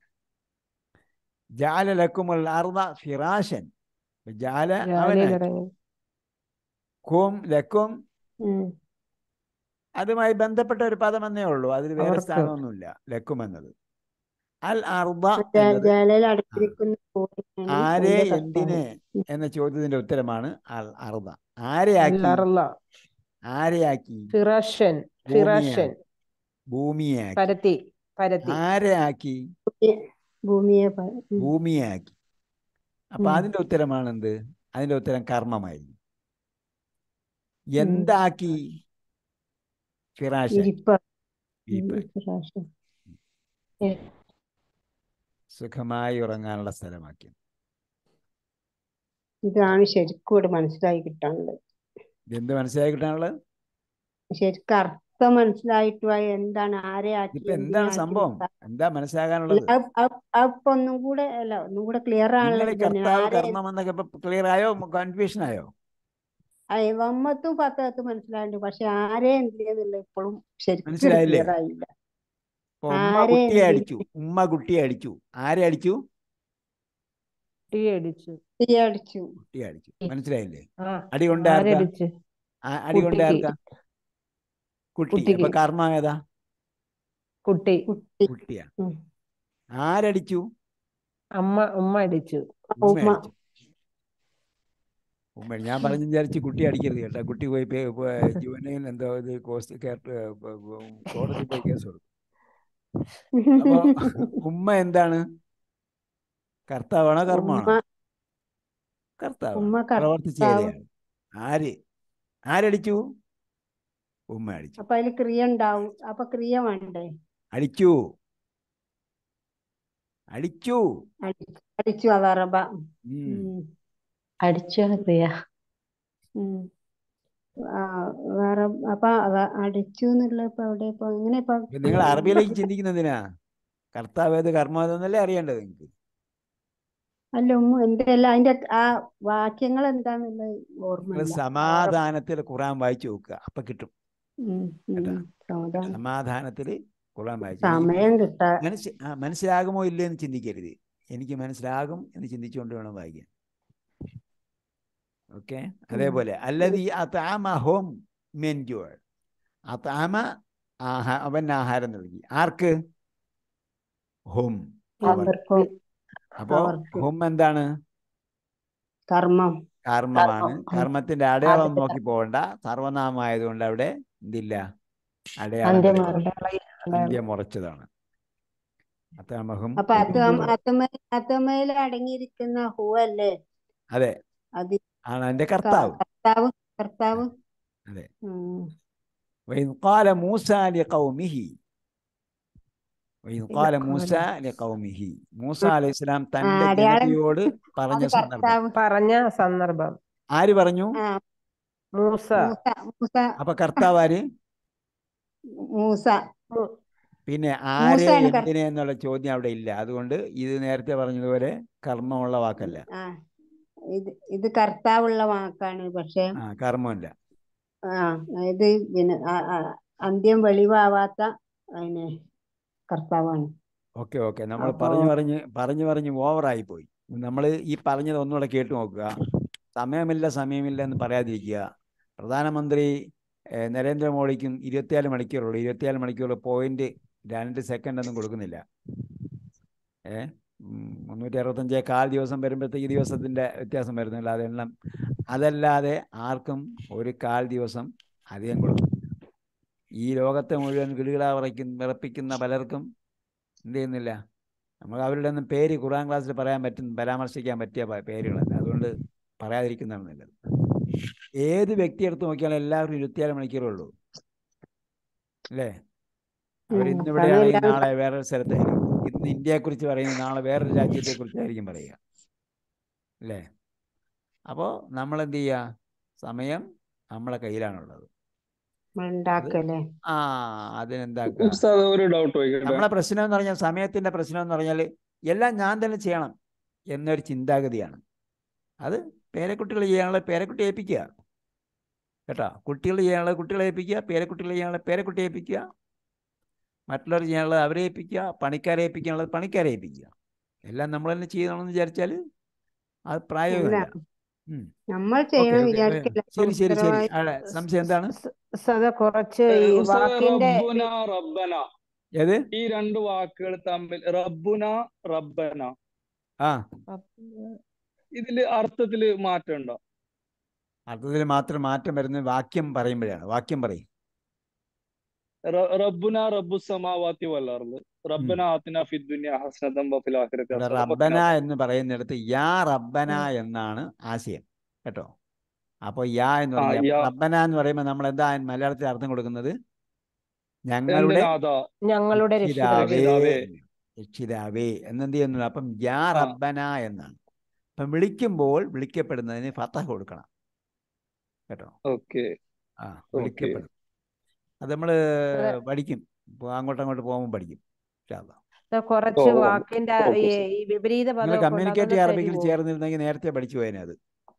ജാല ലക്കുമുൽ അർദ ഫിറാശൻ ജാല അവനാക്കി ജാലിയിലടങ്ങി ഖും ലക്കും ഉം. അതുമായി ബന്ധപ്പെട്ട ഒരു പദം എന്നേ ഉള്ളൂ അതിൽ വേറെ അവർക്ക്. സ്ഥാനമൊന്നുമില്ല ലക്കും എന്നത് അൽ അർദ ജ- എന്നത് ജലയിൽ അടച്ചിരിക്കുന്ന ഭൂമിയാണ് ആരെ അതിന്റെ കർത്താവ്. എന്തിനെ എന്ന ചോദ്യത്തിന്റെ ഉത്തരമാണ് അൽ അർദ ആരെയാക്കി അല്ലറല്ല ആരെയാക്കി ഫിറഷൻ ഫിറഷൻ ഭൂമിയാക്കി പരത്തി പരത്തി ആരെയാക്കി ഭൂമിയെ പ- ഉം. ഭൂമിയാക്കി അപ്പൊ ഉം. അതിന്റെ ഉത്തരമാണ് എന്ത് അതിന്റെ ഉത്തരം കർമ്മമായിരുന്നു ഉം. എന്താക്കി ഫിറാഷൻ ഇരിപ്പ ഇരിപ്പാക്കി. പ്രാവശ്യം. സുഖമായി ഉറങ്ങാനുള്ള സ്ഥലമാക്കി ഇതാണ് ശരിക്കും ഇവിടെ മനസ്സിലായി കിട്ടാനുള്ളത് എന്ത് മനസ്സിലായി കിട്ടാനുള്ളത് ശരിക്കും അർത്ഥം മനസ്സിലായിട്ട് പോയ എന്താണ് ആരെ ആക്കി ഇപ്പൊ എന്താണ് എന്തിനാക്കി സംഭവം എന്നൊക്കെ. എന്താ മനസ്സിലാകാനുള്ളത് അല്ല, അത് അത് അതിപ്പോ ഒന്നും കൂടെ അല്ല ഒന്നും കൂടെ ക്ലിയർ ആണല്ലോ നിങ്ങൾ ഇതന്നെ. കർത്താവ് ആരെ കർമ്മം എന്നൊക്കെ ഇപ്പൊ ക്ലിയർ ആയോ കൺഫ്യൂഷൻ ആയോ വമ്മത്തും പത്തത്തും മനസ്സിലായിട്ടുണ്ട് പക്ഷെ ആരെ എന്തിനെന്നുള്ള ഇപ്പോഴും ശരിക്കും മനസ്സിലായില്ലേ? ക്ലിയർ ആയില്ല ഇപ്പൊ ഉമ്മ ആരെ കുട്ടിയെ എന്തിന്? അടിച്ചു ഉമ്മ കുട്ടിയെ അടിച്ചു ആരെ അടിച്ചു തീ അടിച്ചു തീ അടിച്ചു കുട്ടിയെ അടിച്ചു മനസ്സിലായില്ലേ ആ അടി കൊണ്ട് ആർക്കാ ആരടിച്ചു ആ- അടി കൊണ്ട് കുട്ടിക്ക്. ആർക്കാ കുട്ടി കുട്ടിക്ക്. അപ്പൊ കർമ്മം ഏതാ കുട്ടി കുട്ടി കുട്ടിയാ ഉം. ആരടിച്ചു അമ്മ ഉമ്മ അടിച്ചു ഉമ്മ ഉമ്മ. അടിച്ചു ഉമ്മ ഞാൻ പറഞ്ഞു വിചാരിച്ച് കുട്ടി അടിക്കരുത് കേട്ടോ കുട്ടി പോയി പേ- പോ- ജുവനയിൽ എന്തോ ഇത് കോസ്റ്റ് കേട്ട് കോടതി പോയി കേസ് കൊടുക്കും അപ്പൊ ഉമ്മ എന്താണ് കർത്താവാണോ കർമ്മമാണോ ഉമ്മ കർത്താവ് ഉമ്മ പ്രവർത്തിച്ച കർത്താവ്. ഏരിയയാണ് ആര് ആരടിച്ചു ഉമ്മ അടിച്ചു അപ്പൊ അതിൽ ക്രിയ ഉണ്ടാവും അപ്പൊ ക്രിയ വേണ്ടേ അടിച്ചു അടിച്ചു അടി- അടിച്ചു അതറബ ഉം. അടിച്ചു ക്രിയ വേറെ അപ്പൊ അവ അടിച്ചു എന്നുള്ള ഇപ്പൊ എവിടെ ഇപ്പൊ എങ്ങനെ ഇപ്പൊ ഇപ്പൊ നിങ്ങൾ അറബിയിലേക്ക് ചിന്തിക്കുന്നതിനാ കർത്താവ് ഏത് കർമ്മം ഏതെന്നല്ലേ അറിയേണ്ടത് നിങ്ങൾക്ക് അല്ല ഉമ്മ എന്തല്ല അതിന്റെ ആ വാക്യങ്ങൾ എന്താന്നുള്ളത് നിങ്ങൾ ഓർമ്മയില്ല സമാധാനത്തിൽ ഖുറാൻ വായിച്ചു നോക്കുക അപ്പൊ കിട്ടും ഉം, ഉം. കേട്ടാ. സമാധാനം. സമാധാനത്തിൽ ഖുറാൻ വായിച്ചു സമയം കിട്ടാ മനസ്സ് ആ, മനസ്സിലാകുമോ ഇല്ലേ എന്ന് ചിന്തിക്കരുത് എനിക്ക് മനസ്സിലാകും എന്ന് ചിന്തിച്ചുകൊണ്ട് വേണം വായിക്കാൻ ഓക്കെ അതേപോലെ അല്ലതി അതാമഹോം മെൻജുവൾ അതാമ ആഹാ അവൻ ആഹാരം നൽകി ആർക്ക് ഹും അവർ അവർക്കും അപ്പോ അവർക്ക്. ഹും എന്താണ് കർമ്മം കർമ്മമാണ് കർമ്മം. കർമ്മത്തിന്റെ അടയാളം അതെ. നോക്കി പോകണ്ട സർവനാമമായതുകൊണ്ട് അവിടെ എന്തില്ല അടയാളം അന്ത്യം വരുന്നില്ല. അന്ത്യം ഉറച്ചതാണ് അതാമഹും അപ്പൊ അത്തം അത്തമേൽ അത്തമേൽ അടങ്ങിയിരിക്കുന്ന ഹൂ അല്ലേ അതെ അത് ആണ് അതിന്റെ ക- കർത്താവ് കർത്താവ് കർത്താവ് അതെ ഉം. وإذ قال موسى لقومه وإذ قال قال- موسى لقومه മൂസ അലൈഹി ഇസ്ലാം തന്റെ ആ, അടയാളം- ജനതയോട് അത് പറഞ്ഞ സന്ദർഭം കർത്താവ് പറഞ്ഞ സന്ദർഭം ആര് പറഞ്ഞു ആ മൂസ മൂസ മൂസ അപ്പൊ കർത്താവ് ആര് മൂസ മു- പിന്നെ ആരെ മൂസയാണ് കർ- എന്തിനെ എന്നുള്ള ചോദ്യം അവിടെ ഇല്ല അതുകൊണ്ട് ഇത് നേരത്തെ പറഞ്ഞതുപോലെ കർമ്മമുള്ള വാക്കല്ല ആ ഇത് ഇത് കർത്താവുള്ള വാക്കാണ് പക്ഷെ ആ കർമ്മമില്ല ആ ഇത് പിന്നെ ആ, ആ, അന്ത്യം വെളിവാവാത്ത അതിന് കർത്താവാണ് ഓക്കെ ഓക്കെ നമ്മൾ അപ്പോ- പറഞ്ഞു പറഞ്ഞ് പറഞ്ഞു പറഞ്ഞ് ഓവറായി പോയി നമ്മൾ ഈ പറഞ്ഞത് ഒന്നുകൂടെ കേട്ടു നോക്കുക സമയമില്ല സമയമില്ല എന്ന് പറയാതിരിക്കുക പ്രധാനമന്ത്രി ഏഹ്, നരേന്ദ്രമോദിക്കും ഇരുപത്തിനാല് മണിക്കൂറുള്ളൂ ഇരുപത്തിനാല് മണിക്കൂർ പോയിന്റ് രണ്ട് സെക്കൻഡ് ഒന്നും കൊടുക്കുന്നില്ല ഏ ഉം, മുന്നൂറ്റി അറുപത്തഞ്ച് കാൽ ദിവസം വരുമ്പോഴത്തേക്ക് ദിവസത്തിൻ്റെ വ്യത്യാസം വരുന്നില്ല അതെല്ലാം അതല്ലാതെ ആർക്കും ഒരു കാൽ ദിവസം അധികം കൊടുക്കും ഈ ലോകത്തെ മുഴുവൻ കിടുകിട വിറയ്ക്കുന്ന വിറപ്പിക്കുന്ന പലർക്കും എന്ത് ചെയ്യുന്നില്ല നമുക്ക് അവരുടെ ഒന്നും പേര് ഖുർആൻ ക്ലാസ്സിൽ പറയാൻ പറ്റും പരാമർശിക്കാൻ പറ്റിയ പ- പേരുകളല്ല അതുകൊണ്ട് പറയാതിരിക്കുന്നതാണ് നല്ലത് ഏത് വ്യക്തി എടുത്ത് നോക്കിയാലും എല്ലാവരും ഇരുപത്തിയാറ് മണിക്കൂറേ ഉള്ളൂ അല്ലേ അവർ ഉം, ഇന്ന് ഇവിടെയാണെങ്കിൽ സമയമില്ലാതെ നാളെ വേറൊരു സ്ഥലത്തായിരിക്കും ഇന്ന് ഇന്ത്യയെ കുറിച്ച് പറയുന്നത് നാളെ വേറൊരു രാജ്യത്തെ കുറിച്ചായിരിക്കും പറയുക അല്ലേ അപ്പോൾ നമ്മൾ എന്ത് ചെയ്യുക സമയം നമ്മളെ കയ്യിലാണുള്ളത് ഉണ്ടാക്കല്ലേ ആ അതിനെന്താക്കുക ഉസ്താദ് ഒരു ഡൗട്ട് ചോദിക്കട്ടെ നമ്മളെ പ്രശ്നം എന്ന് പറഞ്ഞാൽ സമയത്തിന്റെ പ്രശ്നം എന്ന് പറഞ്ഞാൽ എല്ലാം ഞാൻ തന്നെ ചെയ്യണം എന്നൊരു ചിന്താഗതിയാണ് അത് പേരക്കുട്ടികൾ ചെയ്യാനുള്ള പേരക്കുട്ടി ഏൽപ്പിക്കുക കേട്ടോ കുട്ടികൾ ചെയ്യാനുള്ള കുട്ടികളെ ഏൽപ്പിക്കുക പേരക്കുട്ടികൾ ചെയ്യാനുള്ള പേരക്കുട്ടി ഏൽപ്പിക്കുക മറ്റുള്ളവർ ചെയ്യാനുള്ളത് അവരെ ഏൽപ്പിക്കുക പണിക്കാരെ ഏൽപ്പിക്കാനുള്ളത് പണിക്കാരെ ഏൽപ്പിക്കുക എല്ലാം നമ്മൾ തന്നെ ചെയ്യണമെന്ന് വിചാരിച്ചാൽ അത് പ്രായോഗികമല്ല ഉം. നമ്മൾ ഓക്കെ ചെയ്യണം ഓക്കെ വിചാരിക്കില്ല ശരി ശരി ശരി ഉത്തരവാദി ആടെ, സംശയം എന്താണ് സ- സദ കുറച്ച് ഈ ഉസ്താദ് വാക്കിന്റെ റബ്ബുന റബ്ബന ഏത് ഈ രണ്ട് വാക്കുകൾ തമ്മിൽ റബ്ബുന റബ്ബന ആ ഇതില് അർത്ഥത്തില് മാറ്റം ഉണ്ടോ അർത്ഥത്തിൽ മാത്രം മാറ്റം വരുന്ന വാക്യം പറയുമ്പോഴാണ് വാക്യം പറയും റ- റബ്ബുന റബ്ബു സമാവാത്തി വല്ലർദ് റബ്ബന ആത്തിന ഫിദ് ദുനിയ ഹസനതം വഫിൽ ആഖിറതി ഇവിടെ ഹസനതം റബ്ബന വഖിനാ എന്ന് പറയുന്നിടത്ത് യാ റബ്ബന എന്നാണ് ആശയം കേട്ടോ അപ്പോൾ യാ എന്ന് ആ, പറഞ്ഞാൽ യാ. റബ്ബന എന്ന് പറയുമ്പോൾ നമ്മൾ എന്താ മലയാളത്തിൽ അർത്ഥം കൊടുക്കുന്നത് എന്റെ ഞങ്ങളുടെ നാഥ ഞങ്ങളുടെ രക്ഷിതാവേ രക്ഷിതാവേ രക്ഷിതാവേ. രക്ഷിതാവേ എന്നെന്ത് ചെയ്യുന്നു അപ്പം യാ ആ. റബ്ബന എന്നാണ് അപ്പം വിളിക്കുമ്പോൾ വിളിക്കപ്പെടുന്നതിന് ഫത്തഹ കൊടുക്കണം കേട്ടോ ഓക്കെ ആ ഓക്കേ. വിളിക്കപ്പെടും അത് നമ്മൾ പഠിക്കും ഇപ്പോൾ അങ്ങോട്ടും അങ്ങോട്ട് പോകുമ്പോൾ പഠിക്കും ഇൻഷാ അല്ലാ. ഇത് കുറച്ച് ഓ, വാക്കിന്റെ ഓക്കെ, ഈ സർ. ഈ വിപരീത നിങ്ങൾ പദമൊക്കെ ഉണ്ട് കമ്മ്യൂണിക്കേറ്റീവ് അതൊന്ന് അറബിക്കിൽ തരുവോ? ചേർന്നിരുന്നെങ്കിൽ നേരത്തെ പഠിച്ചു പോയേനെ അത്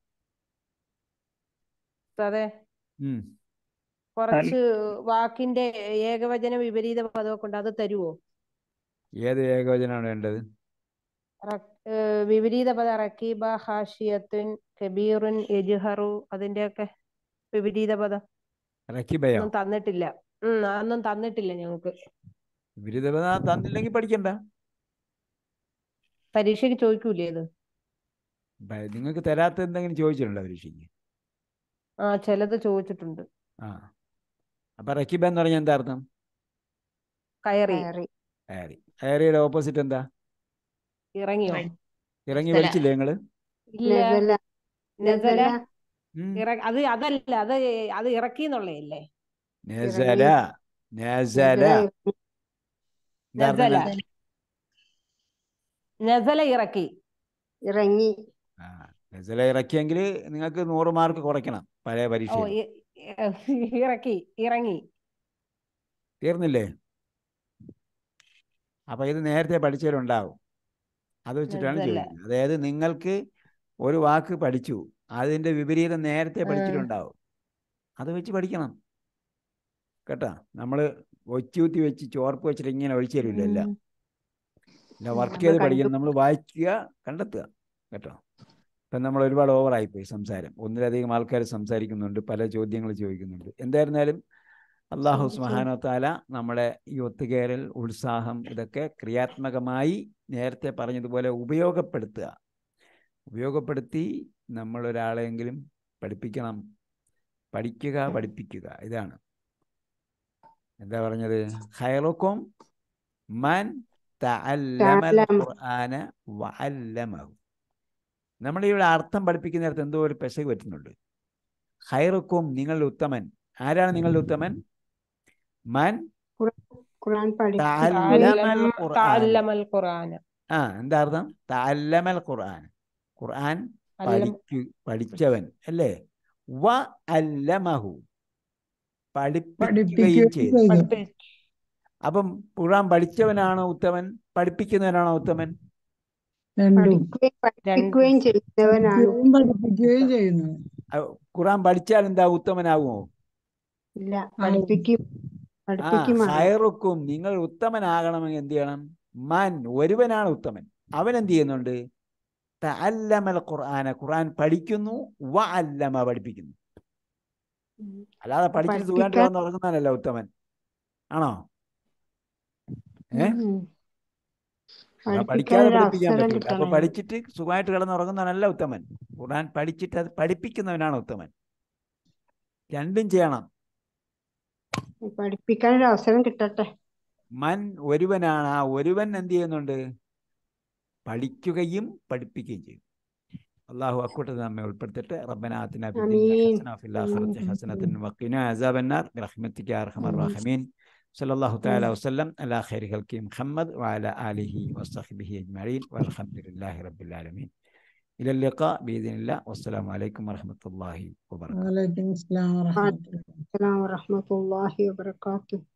അതെ ഉം. കുറച്ച് വാക്കിന്റെ ഏകവചന വിപരീത പദമൊക്കെ ഉണ്ട് അത് തരുവോ ഏത് ഏകവചനമാണ് വേണ്ടത് റ- ഏഹ് വിപരീത പദം റക്കീബ ഹാഷിയത്തുൻ കബീറുൻ എജുഹറു അതിന്റെയൊക്കെ വിപരീത പദം റക്കിബയോ ഒന്നും തന്നിട്ടില്ല ഉം അതൊന്നും തന്നിട്ടില്ല ഞങ്ങൾക്ക് വിരുദ്ധത തന്നില്ലെങ്കിൽ പഠിക്കണ്ട പരീക്ഷയ്ക്ക് ചോദിക്കൂലേ ഇത് ബ- നിങ്ങൾക്ക് തരാത്ത എന്തെങ്കിലും ചോദിച്ചിട്ടുണ്ടോ പരീക്ഷയ്ക്ക് ആ ചിലത് ചോദിച്ചിട്ടുണ്ട് ആ അപ്പൊ റക്കിബ എന്ന് പറഞ്ഞാൽ എന്താ അർത്ഥം കയറി കയറി അയറി അയറിയുടെ ഓപ്പോസിറ്റ് എന്താ ഇറങ്ങിയോ ഇറങ്ങി സ്ഥല. വലിച്ചില്ലേ നിങ്ങള് ഇല്ല നസല നസല നസല ഉം. ഇറ- അത് അതല്ല അത് അത് ഇറക്കി എന്നുള്ളതല്ലേ നസല നസല എന്താ അർത്ഥം നസല നസ- നസല ഇറക്കി ഇറങ്ങി ആ നസല ഇറക്കിയെങ്കിൽ നിങ്ങൾക്ക് നൂറ് മാർക്ക് കുറയ്ക്കണം പഴയ ഓ പരീക്ഷയിൽ ഇ- ഇറക്കി ഇറങ്ങി തീർന്നില്ലേ അപ്പൊ ഇത് നേരത്തെ പഠിച്ചവരുണ്ടാവും അത് വെച്ചിട്ടാണ് നസല. ചോദിക്കുന്നത് അതായത് നിങ്ങൾക്ക് ഒരു വാക്ക് പഠിച്ചു അതിന്റെ വിപരീതം നേരത്തെ ആ. പഠിച്ചിട്ടുണ്ടാവും അത് വെച്ച് പഠിക്കണം കേട്ടാ നമ്മള് ഒച്ചൂത്തി വെച്ച് ചോർപ്പ് വെച്ചിട്ട് ഇങ്ങനെ ഒഴിച്ചു തരില്ല എല്ലാം ഇല്ല വർക്ക് നമ്മൾ ചെയ്ത് പഠിക്കണം കണ്ടു. നമ്മൾ വായിക്കുക കണ്ടെത്തുക കേട്ടോ ഇപ്പം നമ്മൾ ഒരുപാട് ഓവറായിപ്പോയി സംസാരം ഒന്നിലധികം ആൾക്കാർ സംസാരിക്കുന്നുണ്ട് പല ചോദ്യങ്ങൾ ചോദിക്കുന്നുണ്ട് എന്തായിരുന്നാലും അള്ളാഹു ശരി, ശരി. സുബ്ഹാനഹു വ തആല നമ്മുടെ ഈ ഒത്തുകേരൽ ഉത്സാഹം ഇതൊക്കെ ക്രിയാത്മകമായി നേരത്തെ പറഞ്ഞതുപോലെ ഉപയോഗപ്പെടുത്തുക ഉപയോഗപ്പെടുത്തി നമ്മൾ ഒരാളെങ്കിലും പഠിപ്പിക്കണം പഠിക്കുക പഠിപ്പിക്കുക ഇതാണ് എന്താ പറഞ്ഞത് ഖൈറുക്കും മൻ തഅല്ലമൽ തഅല്ലമ. ഖുർആന വഅല്ലമഹു നമ്മൾ ഇവിടെ അർത്ഥം പഠിപ്പിക്കുന്നിടത്ത് എന്തോ ഒരു പെശക് പറ്റുന്നുണ്ട് ഖൈറുക്കും നിങ്ങളുടെ ഉത്തമൻ ആരാണ് നിങ്ങളുടെ ഉത്തമൻ മൻ ഖുർആൻ പഠിപ്പിക്കുക തഅല്ലമൽ ഖുർആന തഅല്ലമൽ ഖുർആന ആ എന്താ അർത്ഥം തഅല്ലമൽ ഖുർആൻ ഖുർആൻ അല്ലം പഠിക്കു പഠിച്ചവൻ അല്ലേ വ അല്ലമഹു പഠിപ്പിക്കുകയും ചെയ്തു പഠിപ്പി അപ്പം ഖുർആൻ പഠിച്ചവനാണോ ഉത്തമൻ പഠിപ്പിക്കുന്നവനാണോ ഉത്തമൻ രണ്ടും പഠിക്കുകയും പഠിപ്പിക്കുകയും ചെയ്യുന്നവനാണ് പഠിക്കുകയും പഠിപ്പിക്കുകയും ചെയ്യുന്നു അഹ് ഖുർആൻ പഠിച്ചാൽ എന്താ ഉത്തമനാകുമോ ഇല്ല പഠിപ്പിക്കും ആ പഠിപ്പിക്കും ഹയറുക്കും നിങ്ങൾ ഉത്തമനാകണമെങ്കിൽ എന്ത് ചെയ്യണം മൻ ഒരുവനാണ് ഉത്തമൻ അവൻ എന്ത് ചെയ്യുന്നുണ്ട് തഅല്ലമൽ ഖുർആന ഖുർആൻ പഠിക്കുന്നു വ അല്ലമ പഠിപ്പിക്കുന്നു അല്ലാതെ പഠിച്ചിട്ട് സുഖമായിട്ട് പഠിപ്പിക്കാൻ- കിടന്ന് ഉറങ്ങുന്നവനല്ല ഉത്തമൻ ആണോ ഏ ഖുർആൻ പഠിക്കാതെ പഠിപ്പിക്കാൻ ഒരു പഠിപ്പിക്കാൻ അവസരം പറ്റില്ല അപ്പൊ കിട്ടണം പഠിച്ചിട്ട് സുഖമായിട്ട് കിടന്ന് ഉറങ്ങുന്നവനല്ല ഉത്തമൻ ഖുർആൻ പഠിച്ചിട്ട് അത് പഠിപ്പിക്കുന്നവനാണ് ഉത്തമൻ രണ്ടും ചെയ്യണം പഠിപ്പിക്കാൻ ഒരു അവസരം കിട്ടട്ടെ മൻ ഒരുവനാണ് ആ ഒരുവൻ എന്ത് ചെയ്യുന്നുണ്ട് പഠിക്കുകയും പഠിപ്പിക്കുകയും ചെയ്യും അള്ളാഹു അക്കൂട്ടത്തിൽ നമ്മെ ഉൾപ്പെടുത്തിട്ട് റബ്ബന ആതിന ഫിദ്ദുനിയ ആമീൻ. ഹസന വഫിൽ ആഖിറതി ആമീൻ. ഹസനത്തൻ വഖിനാ അസാബന്നാർ ബിറഹ്മതിക യാ അർഹമർ റഹീമീൻ സല്ലല്ലാഹു തആല വസല്ലം അലാ ഖൈരി ഖൽഖി മുഹമ്മദ് വഅലാ ആലിഹി വസ്സഹ്ബിഹി അജ്മഈൻ വൽഹംദുലില്ലാഹി റബ്ബിൽ ആലമീൻ ഇല اللقاء بإذن الله والسلام عليكم ورحمة الله وبركاته വലൈക്കും അസ്സലാം വറഹ്മത്തുള്ളാഹി അസ്സലാമു വറഹ്മത്തുള്ളാഹി വബറകാതുഹു